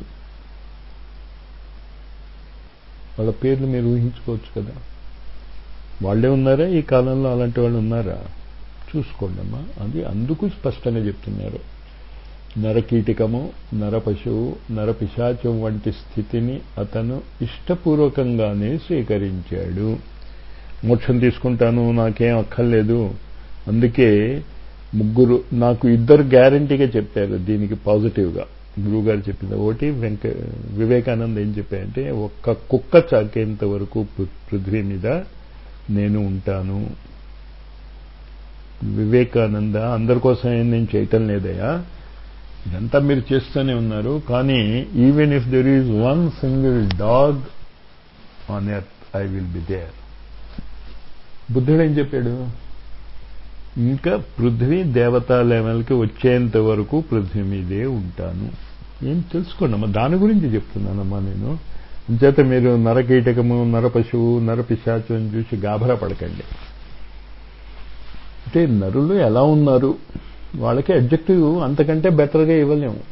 వాళ్ళ పేర్లు మీరు ఊహించుకోవచ్చు కదా వాళ్ళే ఉన్నారా ఈ కాలంలో అలాంటి వాళ్ళు ఉన్నారా చూసుకోండి అమ్మా అది అందుకు స్పష్టంగా చెప్తున్నారు నరకీటికము నరపశువు నరపిశాచం వంటి స్థితిని అతను ఇష్టపూర్వకంగానే స్వీకరించాడు మోక్షం తీసుకుంటాను నాకేం అక్కర్లేదు అందుకే ముగ్గురు నాకు ఇద్దరు గ్యారంటీగా చెప్పారు దీనికి పాజిటివ్గా గురువుగారు చెప్పింది ఒకటి వెంక వివేకానంద్ ఏం చెప్పారంటే ఒక్క కుక్క చాకేంత వరకు పృథ్వీ మీద నేను ఉంటాను వివేకానంద అందరి కోసం ఏం నేను చేయటం లేదయా ఇదంతా మీరు చేస్తూనే ఉన్నారు కానీ even if there is one single dog on earth I will be there బుద్ధుడు ఏం చెప్పాడు ఇంకా పృథ్వీ దేవతా లెవెల్కి వచ్చేంత వరకు పృథ్వీ మీదే ఉంటాను ఏం తెలుసుకోండమ్మా దాని గురించి చెప్తున్నానమ్మా నేను చేత మీరు నరకీటకము నరపశువు నరపిశాచం చూసి గాభరా పడకండి అంటే నరులు ఎలా ఉన్నారు వాళ్ళకి అబ్జెక్టివ్ అంతకంటే బెటర్గా ఇవ్వలేము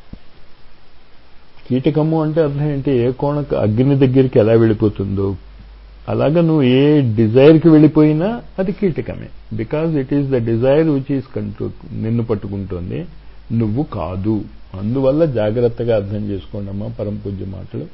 కీటకము అంటే అర్థం ఏంటి ఏ కోణ అగ్ని దగ్గరికి ఎలా వెళ్ళిపోతుందో అలాగా నువ్వు ఏ డిజైర్కి వెళ్ళిపోయినా అది కీటకమే because it is the desire which is control నిన్ను పట్టుకుంటోంది నువ్వు కాదు అందువల్ల జాగ్రత్తగా అర్థం చేసుకోండి అమ్మా పరంపూజ్య మాటలు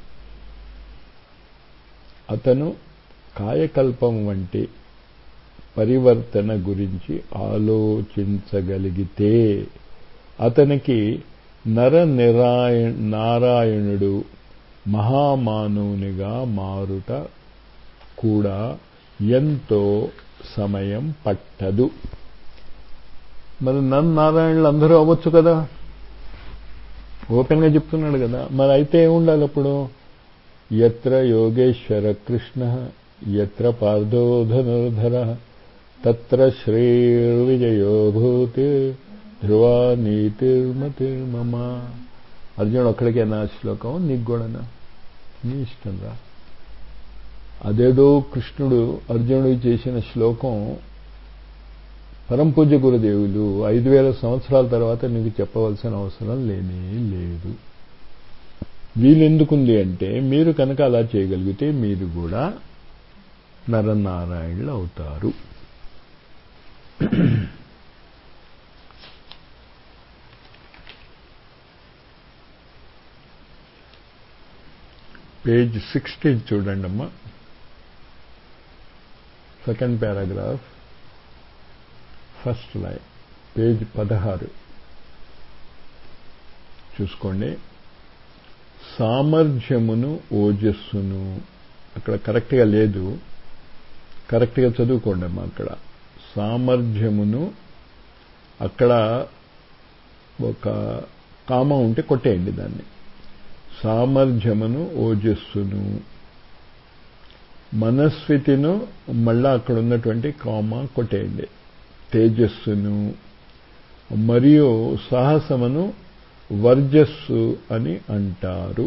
అతను కాయకల్పం వంటి పరివర్తన గురించి ఆలోచించగలిగితే అతనికి నర నిరాయణ నారాయణుడు మహామానవునిగా మారుట కూడా ఎంతో సమయం పట్టదు మరి నన్ను నారాయణులు అందరూ అవ్వచ్చు కదా ఓపెన్గా చెప్తున్నాడు కదా మరి అయితే ఏముండాలి అప్పుడు ఎత్ర యోగేశ్వర కృష్ణ ఎత్ర పార్థోధనుర్ధర తత్ర శ్రీర్విజయో భూతి ధ్రువా నీతిర్మతిర్మమ అర్జునుడు ఒక్కడికేనా శ్లోకం నీకు కూడానా నీ ఇష్టం రా అదేదో కృష్ణుడు అర్జునుడు చేసిన శ్లోకం పరంపూజ్య గురుదేవులు ఐదు వేల సంవత్సరాల తర్వాత నీకు చెప్పవలసిన అవసరం లేనే లేదు వీలెందుకుంది అంటే మీరు కనుక అలా చేయగలిగితే మీరు కూడా నరనారాయణులు అవుతారు పేజ్ సిక్స్టీన్ చూడండి అమ్మా second paragraph first line page పదహారు చూసుకోండి సామర్థ్యమును ఓజస్సును అక్కడ కరెక్ట్గా లేదు కరెక్ట్గా చదువుకోండి అమ్మా అక్కడ సామర్థ్యమును అక్కడ ఒక కామ ఉంటే కొట్టేయండి దాన్ని సామర్థ్యమును ఓజస్సును మనస్వితిను మళ్ళా అక్కడ ఉన్నటువంటి కామ కొట్టేయండి తేజస్సును మరియు సాహసమును వర్జస్సు అని అంటారు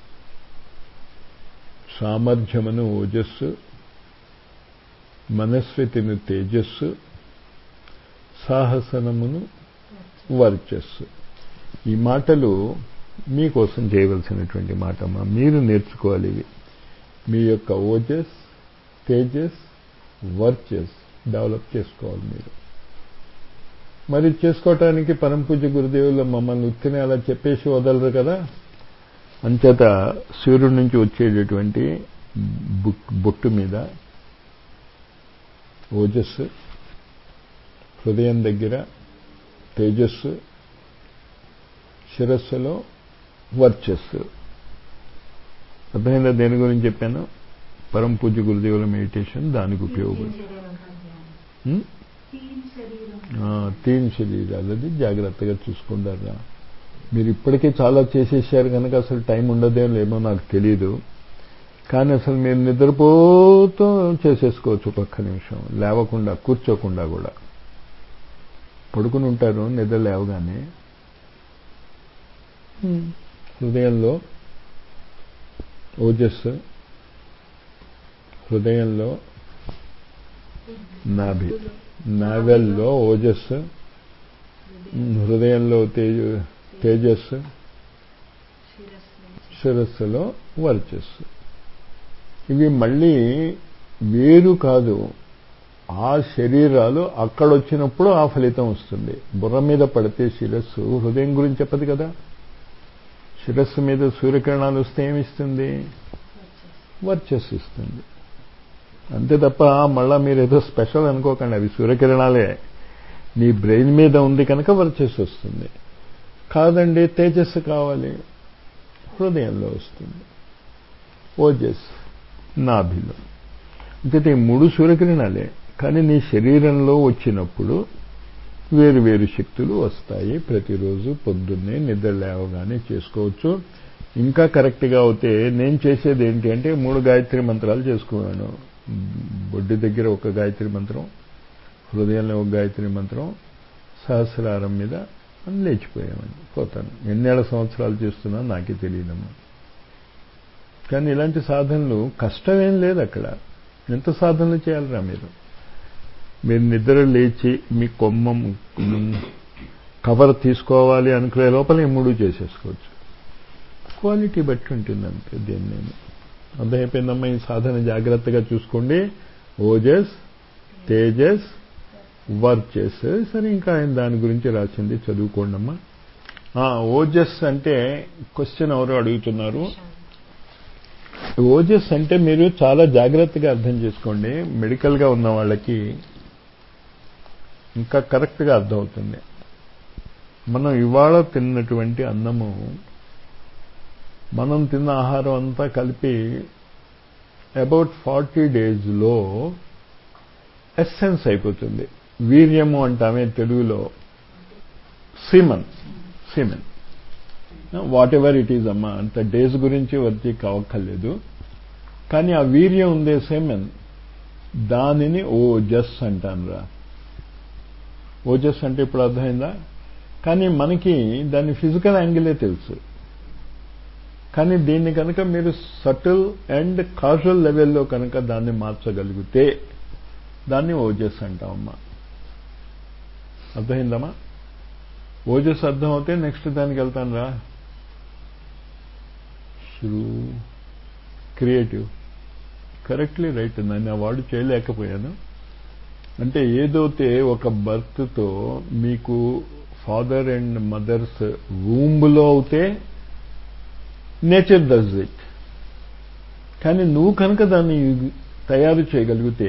సామర్థ్యమును ఓజస్సు మనస్వితిని తేజస్సు సాహసనమును వర్చస్సు ఈ మాటలు మీకోసం చేయవలసినటువంటి మాట అమ్మా మీరు నేర్చుకోవాలి ఇవి మీ యొక్క ఓజస్ తేజస్ వర్చస్ డెవలప్ చేసుకోవాలి మీరు మరి చేసుకోవటానికి పరంపూజ గురుదేవులు మమ్మల్ని ఉత్తిని అలా చెప్పేసి వదలరు కదా అంచేత సూర్యుడి నుంచి వచ్చేటటువంటి బొట్టు మీద ఓజస్సు హృదయం దగ్గర తేజస్సు శిరస్సులో వర్చస్సు అర్థమైందా దేని గురించి చెప్పాను పరం పూజ్య గురుదేవుల మెడిటేషన్ దానికి ఉపయోగపడుతుంది తీన్ శరీరాలది జాగ్రత్తగా చూసుకుంటారా మీరు ఇప్పటికే చాలా చేసేసారు కనుక అసలు టైం ఉండదేమో ఏమో నాకు తెలియదు కానీ అసలు మీరు నిద్రపోతూ చేసేసుకోవచ్చు ఒక్క నిమిషం లేవకుండా కూర్చోకుండా కూడా పడుకుని ఉంటారు నిద్ర లేవగానే హృదయంలో ఓజస్సు హృదయంలో నాభి నావెల్లో ఓజస్సు హృదయంలో తేజ తేజస్సు శిరస్సులో వర్చస్సు ఇవి మళ్ళీ వేరు కాదు ఆ శరీరాలు అక్కడొచ్చినప్పుడు ఆ ఫలితం వస్తుంది బుర్ర మీద పడితే శిరస్సు హృదయం గురించి చెప్పదు కదా శిరస్సు మీద సూర్యకిరణాలు వస్తే ఏమిస్తుంది వర్చస్సు ఇస్తుంది అంతే తప్ప మళ్ళా మీరు ఏదో స్పెషల్ అనుకోకండి అవి సూర్యకిరణాలే నీ బ్రెయిన్ మీద ఉంది కనుక వర్చస్సు వస్తుంది కాదండి తేజస్సు కావాలి హృదయంలో వస్తుంది ఓజస్ నాభిలో అంటే మూడు సూర్యకిరణాలే కానీ నీ శరీరంలో వచ్చినప్పుడు వేరు వేరు శక్తులు వస్తాయి ప్రతిరోజు పొద్దున్నే నిద్ర లేవగానే చేసుకోవచ్చు ఇంకా కరెక్ట్గా అవుతే నేను చేసేది ఏంటి అంటే మూడు గాయత్రి మంత్రాలు చేసుకున్నాను బొడ్డి దగ్గర ఒక గాయత్రి మంత్రం హృదయంలో ఒక గాయత్రి మంత్రం సహస్రారం మీద అని లేచిపోయామని పోతాను ఎన్నేళ్ల సంవత్సరాలు చేస్తున్నాను నాకే తెలియదమ్మా కానీ ఇలాంటి సాధనలు కష్టమేం లేదు అక్కడ ఎంత సాధనలు చేయాలరా మీరు మీరు నిద్ర లేచి మీ కొమ్మం కవర్ తీసుకోవాలి అనుకునే లోపల ఈ మూడు చేసేసుకోవచ్చు క్వాలిటీ బట్టి ఉంటుంది అంతే దేన్ని నేను అర్థమైపోయిందమ్మా ఈ సాధన జాగ్రత్తగా చూసుకోండి ఓజస్ తేజస్ వర్చస్ సరే ఇంకా ఆయన దాని గురించి రాసింది చదువుకోండి అమ్మా ఓజస్ అంటే క్వశ్చన్ ఎవరు అడుగుతున్నారు ఓజస్ అంటే మీరు చాలా జాగ్రత్తగా అర్థం చేసుకోండి మెడికల్గా ఉన్న వాళ్ళకి ఇంకా కరెక్ట్గా అర్థమవుతుంది మనం ఇవాళ తిన్నటువంటి అన్నము మనం తిన్న ఆహారం అంతా కలిపి అబౌట్ ఫార్టీ డేస్లో ఎస్సెన్స్ అయిపోతుంది వీర్యము అంటామే తెలుగులో semen semen whatever it is అమ్మా అంత డేస్ గురించి వచ్చి కావక్కర్లేదు కానీ ఆ వీర్యం ఉందే సెమెన్ దానిని ఓజస్ అంటానురా ఓజస్ అంటే ఇప్పుడు అర్థమైందా కానీ మనకి దాని ఫిజికల్ యాంగిలే తెలుసు కానీ దీన్ని కనుక మీరు సటిల్ అండ్ కాజువల్ లెవెల్లో కనుక దాన్ని మార్చగలిగితే దాన్ని ఓజస్ అంటామమ్మా అర్థమైందమ్మా ఓజస్ అర్థం అవుతే నెక్స్ట్ దానికి వెళ్తాను రా శ్రూ క్రియేటివ్ కరెక్ట్లీ రైట్ నన్ను అవార్డు చేయలేకపోయాను అంటే ఏదైతే ఒక బర్త్తో మీకు ఫాదర్ అండ్ మదర్స్ వూంబ్లో అవుతే నేచర్ డస్ ఇట్ కానీ నువ్వు కనుక దాన్ని తయారు చేయగలిగితే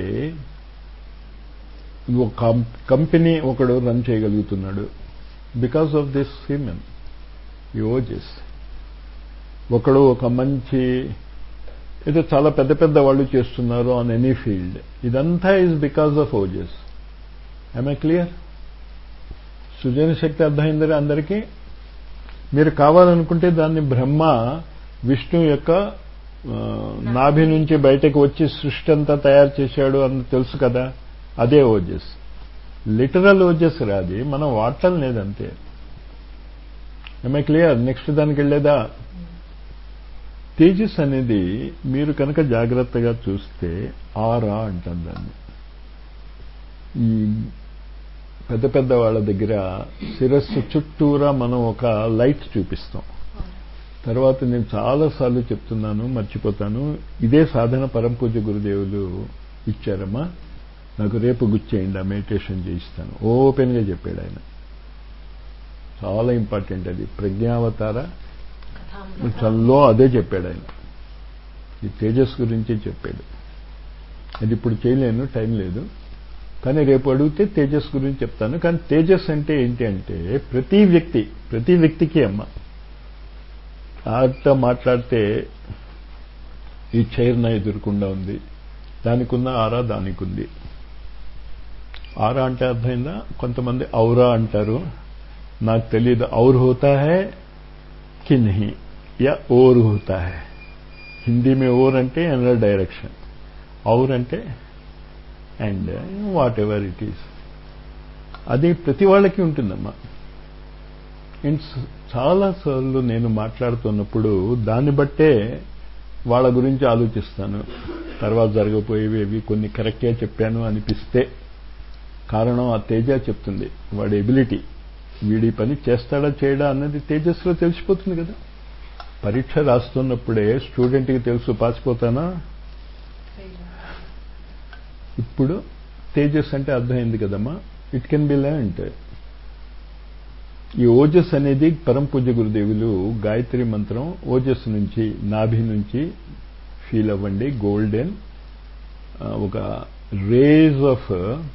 ఒక కంపెనీ ఒకడు రన్ చేయగలుగుతున్నాడు బికాస్ ఆఫ్ దిస్ హ్యూమన్ యోజెస్ ఒకడు ఒక మంచి ఏదో చాలా పెద్ద పెద్ద వాళ్ళు చేస్తున్నారు ఆన్ ఎనీ ఫీల్డ్ ఇదంతా ఈజ్ బికాస్ ఆఫ్ ఓజెస్ ఐ క్లియర్ సృజన శక్తి అర్థమైందరే అందరికీ మీరు కావాలనుకుంటే దాన్ని బ్రహ్మ విష్ణు యొక్క నాభి నుంచి బయటకు వచ్చి సృష్టి అంతా తయారు చేశాడు అని తెలుసు కదా అదే ఓజస్ లిటరల్ ఓజస్ రాది మనం వాడటం లేదంతే ఎంఐ క్లియర్ నెక్స్ట్ దానికి వెళ్ళేదా తేజస్ అనేది మీరు కనుక జాగ్రత్తగా చూస్తే ఆరా అంటాం దాన్ని ఈ పెద్ద పెద్ద వాళ్ళ దగ్గర శిరస్సు చుట్టూరా మనం ఒక లైట్ చూపిస్తాం తర్వాత నేను చాలాసార్లు చెప్తున్నాను మర్చిపోతాను ఇదే సాధన పరంపూజ గురుదేవులు ఇచ్చారమ్మా నాకు రేపు గుర్చేయండి ఆ మెడిటేషన్ చేయిస్తాను ఓపెన్గా చెప్పాడు ఆయన చాలా ఇంపార్టెంట్ అది ప్రజ్ఞావతార చల్లో అదే చెప్పాడు ఆయన ఈ తేజస్ గురించి చెప్పాడు అది ఇప్పుడు చేయలేను టైం లేదు కానీ రేపు అడిగితే తేజస్ గురించి చెప్తాను కానీ తేజస్ అంటే ఏంటి అంటే ప్రతి వ్యక్తి ప్రతి వ్యక్తికి అమ్మ ఆట మాట్లాడితే ఈ చైర్ నా ఎదురుకుండా ఉంది దానికి ఉన్న ఆరా దానికి ఉంది ఆరా అంటే అర్థమైందా కొంతమంది ఔరా అంటారు నాకు తెలియదు ఔర్ హోతా హై కి నహి యా ఓర్ హోతా హై హిందీ में ఓర్ అంటే అనదర్ డైరెక్షన్ ఔర్ అంటే and whatever it is అది ప్రతి వాళ్ళకి ఉంటుందమ్మా చాలాసార్లు నేను మాట్లాడుతున్నప్పుడు దాన్ని బట్టే వాళ్ళ గురించి ఆలోచిస్తాను తర్వాత జరగబోయేవి అవి కొన్ని కరెక్ట్గా చెప్పాను అనిపిస్తే కారణం ఆ తేజ చెప్తుంది వాడి ఎబిలిటీ వీడి పని చేస్తాడా చేయడా అన్నది తేజస్లో తెలిసిపోతుంది కదా పరీక్ష రాస్తున్నప్పుడే స్టూడెంట్కి తెలుసు పాసిపోతానా ఇప్పుడు తేజస్ అంటే అర్థమైంది కదమ్మా ఇట్ కెన్ బి లెర్న్డ్ ఈ ఓజస్ అనేది పరంపూజ గురుదేవులు గాయత్రి మంత్రం ఓజస్ నుంచి నాభి నుంచి ఫీల్ అవ్వండి గోల్డెన్ ఒక రేజ్ ఆఫ్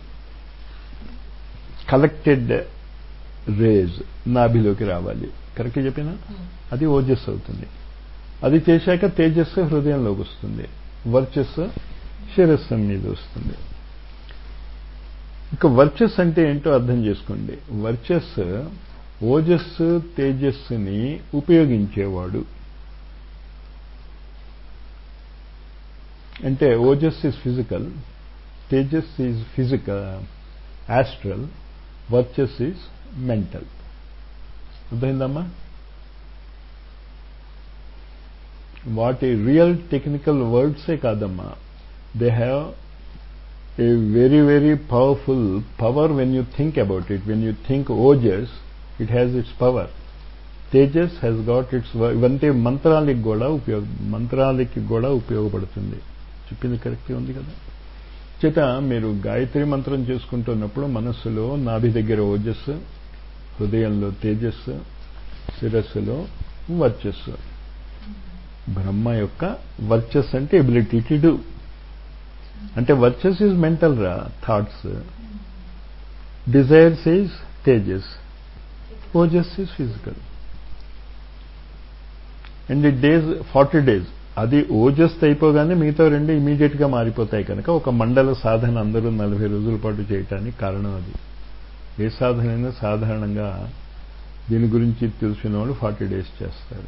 కలెక్టెడ్ రేజ్ నాభిలోకి రావాలి కరెక్ట్ చెప్పినా అది ఓజస్ అవుతుంది అది చేశాక తేజస్సు హృదయంలోకి వస్తుంది వర్చస్సు శిరస్సు మీద వస్తుంది ఇక వర్చస్ అంటే ఏంటో అర్థం చేసుకోండి వర్చస్ ఓజస్సు తేజస్సుని ఉపయోగించేవాడు అంటే ఓజస్ ఈజ్ ఫిజికల్ తేజస్ ఈజ్ ఫిజికల్ యాస్ట్రల్ వర్చస్ ఈజ్ మెంటల్ అర్థమైందమ్మా వాటి రియల్ టెక్నికల్ వర్డ్సే కాదమ్మా they have a very very powerful power when you think about it when you think ojas it has its power తేజస్ హ్యాస్ గాట్ ఇట్స్ ఇవంటే మంత్రాలకి కూడా ఉపయోగ మంత్రాలకి కూడా ఉపయోగపడుతుంది చెప్పింది కరెక్ట్గా ఉంది కదా చేత మీరు గాయత్రి మంత్రం చేసుకుంటున్నప్పుడు మనస్సులో నాభి దగ్గర ఓజస్సు హృదయంలో తేజస్సు శిరస్సులో వర్చస్సు బ్రహ్మ యొక్క వర్చస్ అంటే ఎబిలిటీ టు డూ అంటే వర్చస్ is mental raw thoughts desires is తేజస్ ఓజస్ is physical and it days forty days అది ఓజస్ అయిపోగానే మిగతా రెండు ఇమీడియట్ గా మారిపోతాయి కనుక ఒక మండల సాధన అందరూ నలభై రోజుల పాటు చేయటానికి కారణం అది ఏ సాధన అయినా సాధారణంగా దీని గురించి తెలిసిన వాళ్ళు ఫార్టీ డేస్ చేస్తారు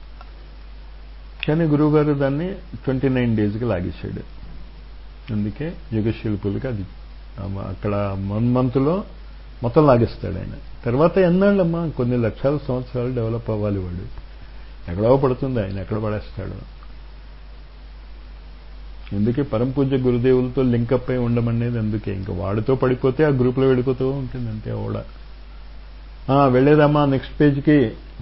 కానీ గురువుగారు దాన్ని ట్వంటీ నైన్ డేస్కి లాగేశాడు అందుకే యుగశిల్పులకి అది అక్కడ వన్ మంత్లో మొత్తం లాగేస్తాడు ఆయన తర్వాత ఎన్నాళ్ళమ్మా కొన్ని లక్షల సంవత్సరాలు డెవలప్ అవ్వాలి వాడు ఎక్కడో పడుతుంది ఆయన ఎక్కడ పడేస్తాడు అందుకే పరంపూజ గురుదేవులతో లింకప్ అయి ఉండమనేది అందుకే ఇంకా వాడితో పడిపోతే ఆ గ్రూప్లో వెళ్ళిపోతూ ఉంటుంది అంతే ఓడ వెళ్ళేదమ్మా నెక్స్ట్ పేజ్కి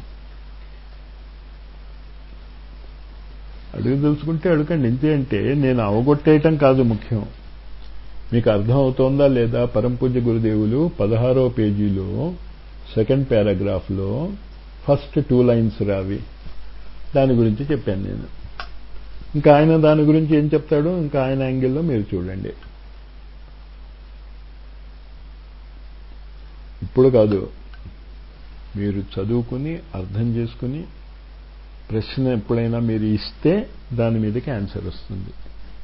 అడుగు తెలుసుకుంటే అడగండి ఇంతే అంటే నేను అవగొట్టేయటం కాదు ముఖ్యం మీకు అర్థం అవుతోందా లేదా పరంపూజ గురుదేవులు పదహారో పేజీలో సెకండ్ పారాగ్రాఫ్లో ఫస్ట్ టూ లైన్స్ రావి దాని గురించి చెప్పాను నేను ఇంకా ఆయన దాని గురించి ఏం చెప్తాడో ఇంకా ఆయన యాంగిల్లో మీరు చూడండి ఇప్పుడు కాదు మీరు చదువుకుని అర్థం చేసుకుని ప్రశ్న ఎప్పుడైనా మీరు ఇస్తే దాని మీదకి ఆన్సర్ వస్తుంది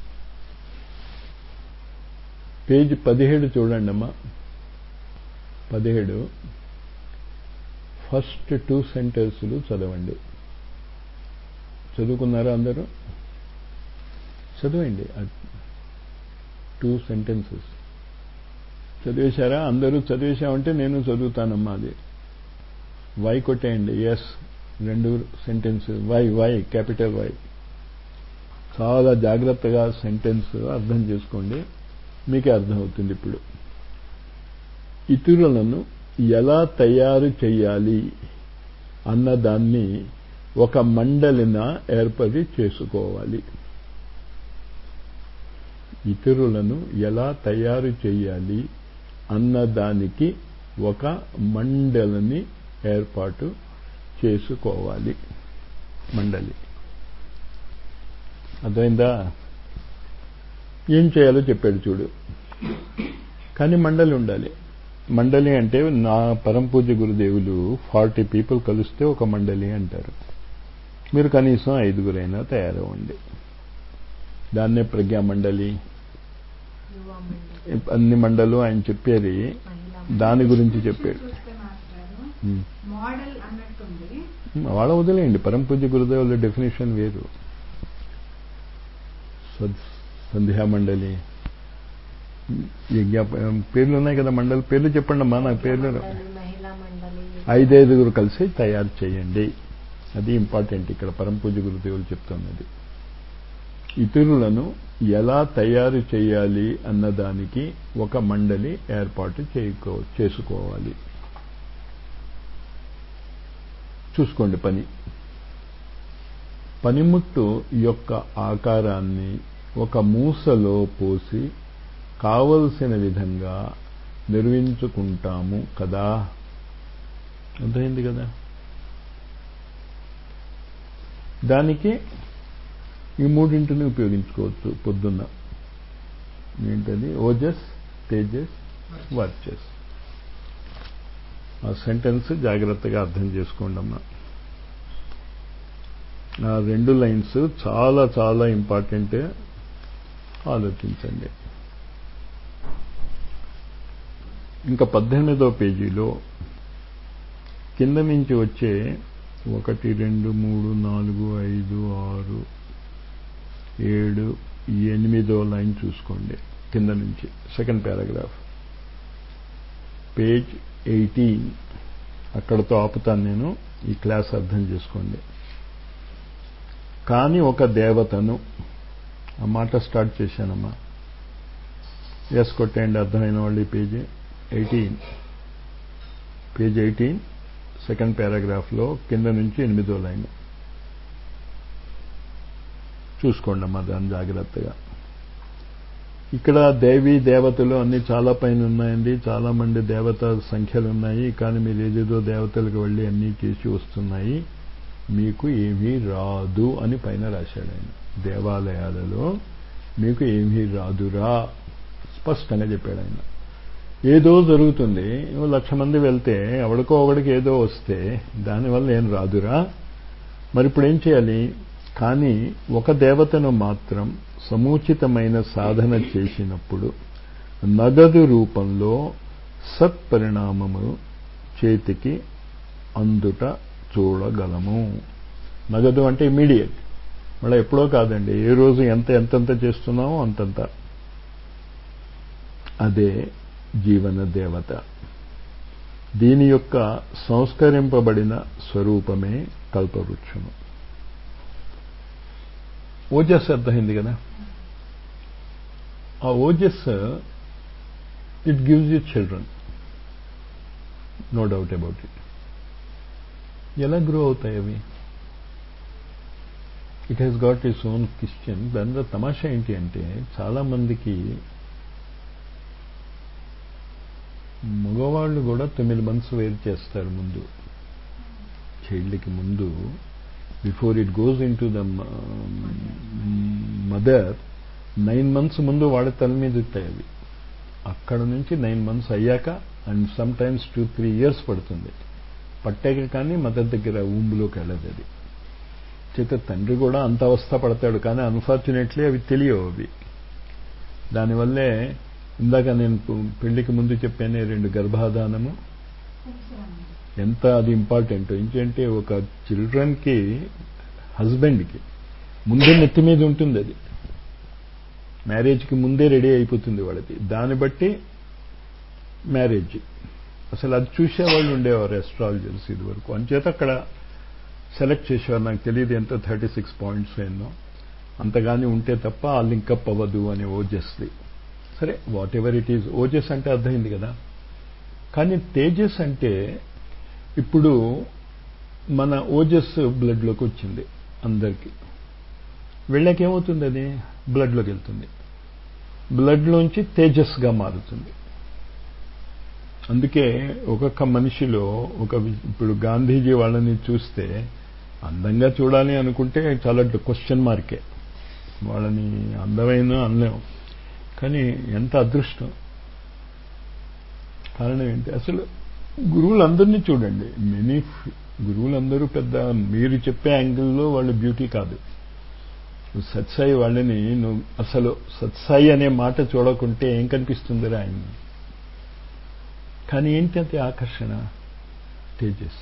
పేజ్ పదిహేడు చూడండి అమ్మా పదిహేడు ఫస్ట్ టూ సెంటెన్సులు చదవండి చదువుకున్నారా అందరూ చదవండి టూ సెంటెన్సెస్ చదివేశారా అందరూ చదివేశామంటే నేను చదువుతానమ్మా అది వై కొట్టేయండి ఎస్ రెండు sentence Y Y capital Y చాలా జాగ్రత్తగా సెంటెన్స్ అర్థం చేసుకోండి మీకే అర్థమవుతుంది ఇప్పుడు ఇతరులను ఎలా తయారు చేయాలి అన్నదాన్ని ఒక మండలిన ఏర్పడి చేసుకోవాలి ఇతరులను ఎలా తయారు చేయాలి అన్నదానికి ఒక మండలిని ఏర్పాటు చేసుకోవాలి మండలి అర్థమైందా ఏం చేయాలో చెప్పాడు చూడు కానీ మండలి ఉండాలి మండలి అంటే నా పరంపూజ గురుదేవులు ఫార్టీ పీపుల్ కలిస్తే ఒక మండలి అంటారు మీరు కనీసం ఐదుగురైనా తయారవ్వండి దాన్నే ప్రజ్ఞా మండలి అన్ని మండలు ఆయన చెప్పేది దాని గురించి చెప్పాడు మోడల్ అన్నట్టుంది వాళ్ళ వదిలేయండి పరంపూజ గురుదేవుల డెఫినేషన్ వేరు సంధ్యా మండలి యజ్ఞ పేర్లు ఉన్నాయి కదా మండలి పేర్లు చెప్పండి అమ్మా నాకు పేర్లు మహిళా మండలి ఐదైదుగురు కలిసి తయారు చేయండి అది ఇంపార్టెంట్ ఇక్కడ పరంపూజ గురుదేవులు చెప్తున్నది ఇతరులను ఎలా తయారు చేయాలి అన్నదానికి ఒక మండలి ఏర్పాటు చేయకో చేసుకోవాలి చూసుకోండి పని పనిముట్టు యొక్క ఆకారాన్ని ఒక మూసలో పోసి కావలసిన విధంగా నిర్మించుకుంటాము కదా అర్థమైంది కదా దానికి ఈ మూడింటిని ఉపయోగించుకోవచ్చు పొద్దున్న ఏంటది ఓజస్ తేజస్ వర్చస్ ఆ సెంటెన్స్ జాగ్రత్తగా అర్థం చేసుకోండి అమ్మా ఆ రెండు లైన్స్ చాలా చాలా ఇంపార్టెంట్ ఆలోచించండి ఇంకా పద్దెనిమిదో పేజీలో కింద నుంచి వచ్చే ఒకటి రెండు మూడు నాలుగు ఐదు ఆరు ఏడు ఎనిమిదో లైన్ చూసుకోండి కింద నుంచి సెకండ్ పారాగ్రాఫ్ పేజ్ ఎయిటీన్ అక్కడతో ఆపుతాను నేను ఈ క్లాస్ అర్థం చేసుకోండి కానీ ఒక దేవతను ఆ మాట స్టార్ట్ చేశానమ్మా ఎస్ కొట్టేయండి అర్థమైన వాళ్ళు ఈ page eighteen page eighteen second పారాగ్రాఫ్లో కింద నుంచి ఎనిమిదో లైన్ చూసుకోండి అమ్మా దాన్ని జాగ్రత్తగా ఇక్కడ దేవి దేవతలు అన్ని చాలా పైన ఉన్నాయండి చాలా మంది దేవత సంఖ్యలు ఉన్నాయి కానీ మీరు ఏదేదో దేవతలకు వెళ్ళి అన్నీ చేసి వస్తున్నాయి మీకు ఏమీ రాదు అని పైన రాశాడు ఆయన దేవాలయాలలో మీకు ఏమీ రాదురా స్పష్టంగా చెప్పాడు ఆయన ఏదో జరుగుతుంది లక్ష మంది వెళ్తే ఎవడికో ఒకడికి ఏదో వస్తే దానివల్ల ఏం రాదురా మరి ఇప్పుడు ఏం చేయాలి కానీ ఒక దేవతను మాత్రం సముచితమైన సాధన చేసినప్పుడు నగదు రూపంలో సత్పరిణామము చేతికి అందుట చూడగలము నగదు అంటే ఇమీడియట్ మళ్ళీ ఎప్పుడో కాదండి ఏ రోజు ఎంత ఎంతెంత చేస్తున్నామో అంతంత అదే జీవన దేవత దీని యొక్క సంస్కరింపబడిన స్వరూపమే కల్పవృక్షము ఓజస్ అర్థమైంది కదా ఆ ఓజస్ it gives you children no doubt about it ఎలా గ్రో అవుతాయి అవి it has got is own Christian దానిలో తమాషా ఏంటి అంటే చాలా మందికి మగవాళ్ళు కూడా తొమ్మిది మంత్స్ వేరు చేస్తారు ముందు చైల్డ్కి ముందు before it goes into the mother nine months ముందు వాడి తల మీద ఉంటాయి అవి అక్కడ నుంచి నైన్ మంత్స్ అయ్యాక and sometimes two three years పడుతుంది పట్టాక కానీ మదర్ దగ్గర ఊంబులోకి వెళ్ళదు అది చేత తండ్రి కూడా అంత అవస్థ పడతాడు కానీ అన్ఫార్చునేట్లీ అవి తెలియవు అవి దానివల్లే ఇందాక నేను పెళ్లికి ముందు చెప్పానే రెండు గర్భాధానము ఎంత అది ఇంపార్టెంట్ ఏంటంటే ఒక చిల్డ్రన్కి హస్బెండ్కి ముందే నెత్తి మీద ఉంటుంది అది మ్యారేజ్కి ముందే రెడీ అయిపోతుంది వాళ్ళది దాన్ని బట్టి మ్యారేజ్ అసలు అది చూసేవాళ్ళు ఉండేవారు ఎస్ట్రాలజర్స్ ఇది వరకు అంచేత అక్కడ సెలెక్ట్ చేసేవారు నాకు తెలియదు ఎంత థర్టీ సిక్స్ పాయింట్స్ ఎన్నో అంతగాని ఉంటే తప్ప ఆ లింకప్ అవ్వదు అని ఓజస్ది సరే వాట్ ఎవర్ ఇట్ ఈజ్ ఓజస్ అంటే అర్థమైంది కదా కానీ తేజస్ అంటే ఇప్పుడు మన ఓజస్ బ్లడ్లోకి వచ్చింది అందరికీ వెళ్ళాక ఏమవుతుంది అది బ్లడ్లోకి వెళ్తుంది బ్లడ్లోంచి తేజస్గా మారుతుంది అందుకే ఒక్కొక్క మనిషిలో ఒక ఇప్పుడు గాంధీజీ వాళ్ళని చూస్తే అందంగా చూడాలి అనుకుంటే చాలా క్వశ్చన్ మార్కే వాళ్ళని అందమైన అనలేము కానీ ఎంత అదృష్టం కారణం ఏంటి అసలు గురువులందరినీ చూడండి మినీ గురువులందరూ పెద్ద మీరు చెప్పే యాంగిల్లో వాళ్ళు బ్యూటీ కాదు సత్సాయి వాళ్ళని నువ్వు అసలు సత్సాయి అనే మాట చూడకుంటే ఏం కనిపిస్తుందిరా ఆయన కానీ ఏంటంటే ఆకర్షణ తేజస్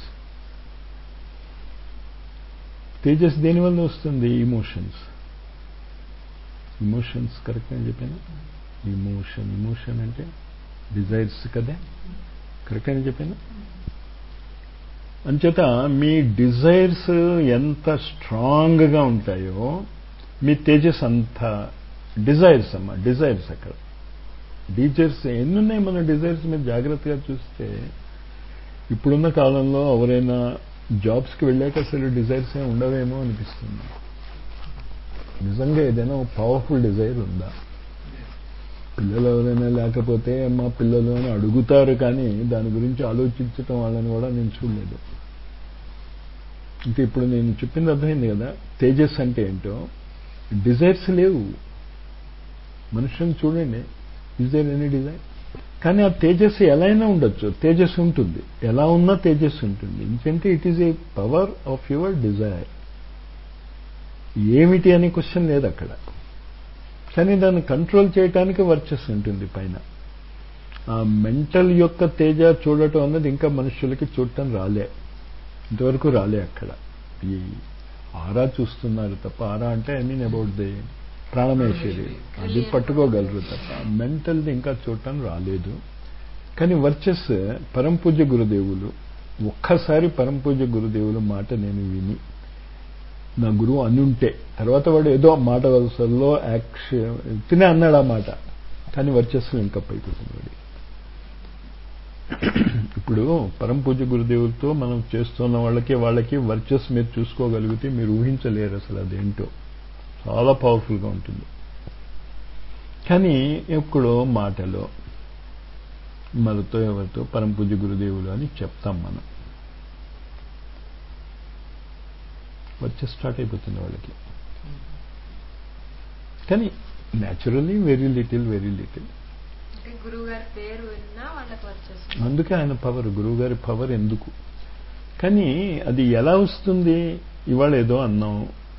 తేజస్ దేనివల్ల వస్తుంది ఇమోషన్స్ ఇమోషన్స్ కరెక్ట్ అని చెప్పాను ఇమోషన్ ఇమోషన్ అంటే డిజైర్స్ కదా కరెక్ట్ అని చెప్పాను అంచేత మీ డిజైర్స్ ఎంత స్ట్రాంగ్గా ఉంటాయో మీ తేజస్ అంత డిజైర్స్ అమ్మా డిజైర్స్ అక్కడ డిజైర్స్ ఎన్నున్నాయి మన డిజైర్స్ మీరు జాగ్రత్తగా చూస్తే ఇప్పుడున్న కాలంలో ఎవరైనా జాబ్స్కి వెళ్ళాక అసలు డిజైర్స్ ఏమి ఉండవేమో అనిపిస్తుంది నిజంగా ఏదైనా పవర్ఫుల్ డిజైర్ ఉందా పిల్లలు ఎవరైనా లేకపోతే మా పిల్లలు అని అడుగుతారు కానీ దాని గురించి ఆలోచించటం వాళ్ళని కూడా నేను చూడలేదు ఇంకా ఇప్పుడు నేను చెప్పింది అర్థమైంది కదా తేజస్ అంటే ఏంటో డిజైర్స్ లేవు మనుషులను చూడండి డిజైర్ ఎనీ డిజైర్ కానీ ఆ తేజస్సు ఎలా అయినా ఉండొచ్చు తేజస్సు ఉంటుంది ఎలా ఉన్నా తేజస్సు ఉంటుంది ఎందుకంటే it is a power of your desire ఏమిటి అనే క్వశ్చన్ లేదు అక్కడ కానీ దాన్ని కంట్రోల్ చేయడానికి వర్చస్ ఉంటుంది పైన ఆ మెంటల్ యొక్క తేజ చూడటం అన్నది ఇంకా మనుషులకి చూడటం రాలే ఇంతవరకు రాలే అక్కడ ఈ ఆరా చూస్తున్నారు తప్ప ఆరా అంటే ఐ మీన్ అబౌట్ ది ప్రాణమేశ్వరి అది పట్టుకోగలరు తప్ప మెంటల్ది ఇంకా చూడటం రాలేదు కానీ వర్చస్ పరంపూజ్య గురుదేవులు ఒక్కసారి పరంపూజ్య గురుదేవులు మాట నేను విని నా గురువు అనుంటే తర్వాత వాడు ఏదో మాట వలసల్లో యాక్షన్ తినే అన్నాడు ఆ మాట కానీ వర్చస్సు ఇంకా పైకి వాడి ఇప్పుడు పరం పూజ గురుదేవులతో మనం చేస్తున్న వాళ్ళకి వాళ్ళకి వర్చస్ మీరు చూసుకోగలిగితే మీరు ఊహించలేరు అసలు అదేంటో చాలా పవర్ఫుల్గా ఉంటుంది కానీ ఎప్పుడో మాటలో మరతో ఎవరితో పరం పూజ గురుదేవులు అని చెప్తాం మనం వచ్చే స్టార్ట్ అయిపోతుంది వాళ్ళకి కానీ naturally very little very little గురువుగారి పేరు విన్నా వాళ్ళకి వచ్చేస్తుంది అందుకే ఆయన పవర్ గురువుగారి పవర్ ఎందుకు కానీ అది ఎలా వస్తుంది ఇవాళ ఏదో అన్నాం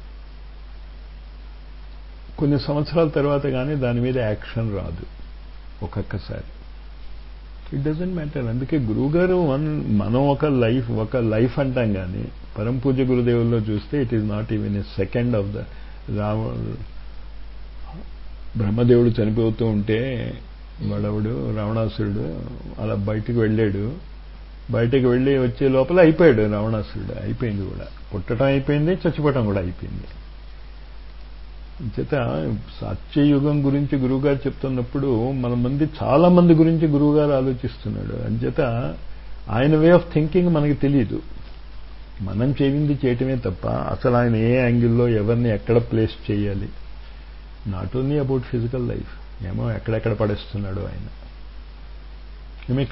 కొన్ని సంవత్సరాల తర్వాత కానీ దాని మీద యాక్షన్ రాదు ఒక్కొక్కసారి ఇట్ డజంట్ మ్యాటర్ అందుకే గురువుగారు వన్ మనం ఒక లైఫ్ ఒక లైఫ్ అంటాం కానీ పరం పూజ గురుదేవుల్లో చూస్తే it is not even a second of the రావ బ్రహ్మదేవుడు చనిపోతూ ఉంటే వాడవుడు రావణాసురుడు అలా బయటికి వెళ్ళాడు బయటికి వెళ్ళి వచ్చే లోపల అయిపోయాడు రావణాసురుడు అయిపోయింది కూడా పుట్టడం అయిపోయింది చచ్చిపోవటం కూడా అయిపోయింది చేత సత్యయుగం గురించి గురువుగారు చెప్తున్నప్పుడు మన మంది చాలా మంది గురించి గురువుగారు ఆలోచిస్తున్నాడు అంచేత ఆయన వే ఆఫ్ థింకింగ్ మనకి తెలియదు మనం చేయింది చేయటమే తప్ప అసలు ఆయన ఏ యాంగిల్లో ఎవరిని ఎక్కడ ప్లేస్ చేయాలి not only about physical life ఏమో ఎక్కడెక్కడ పడేస్తున్నాడు ఆయన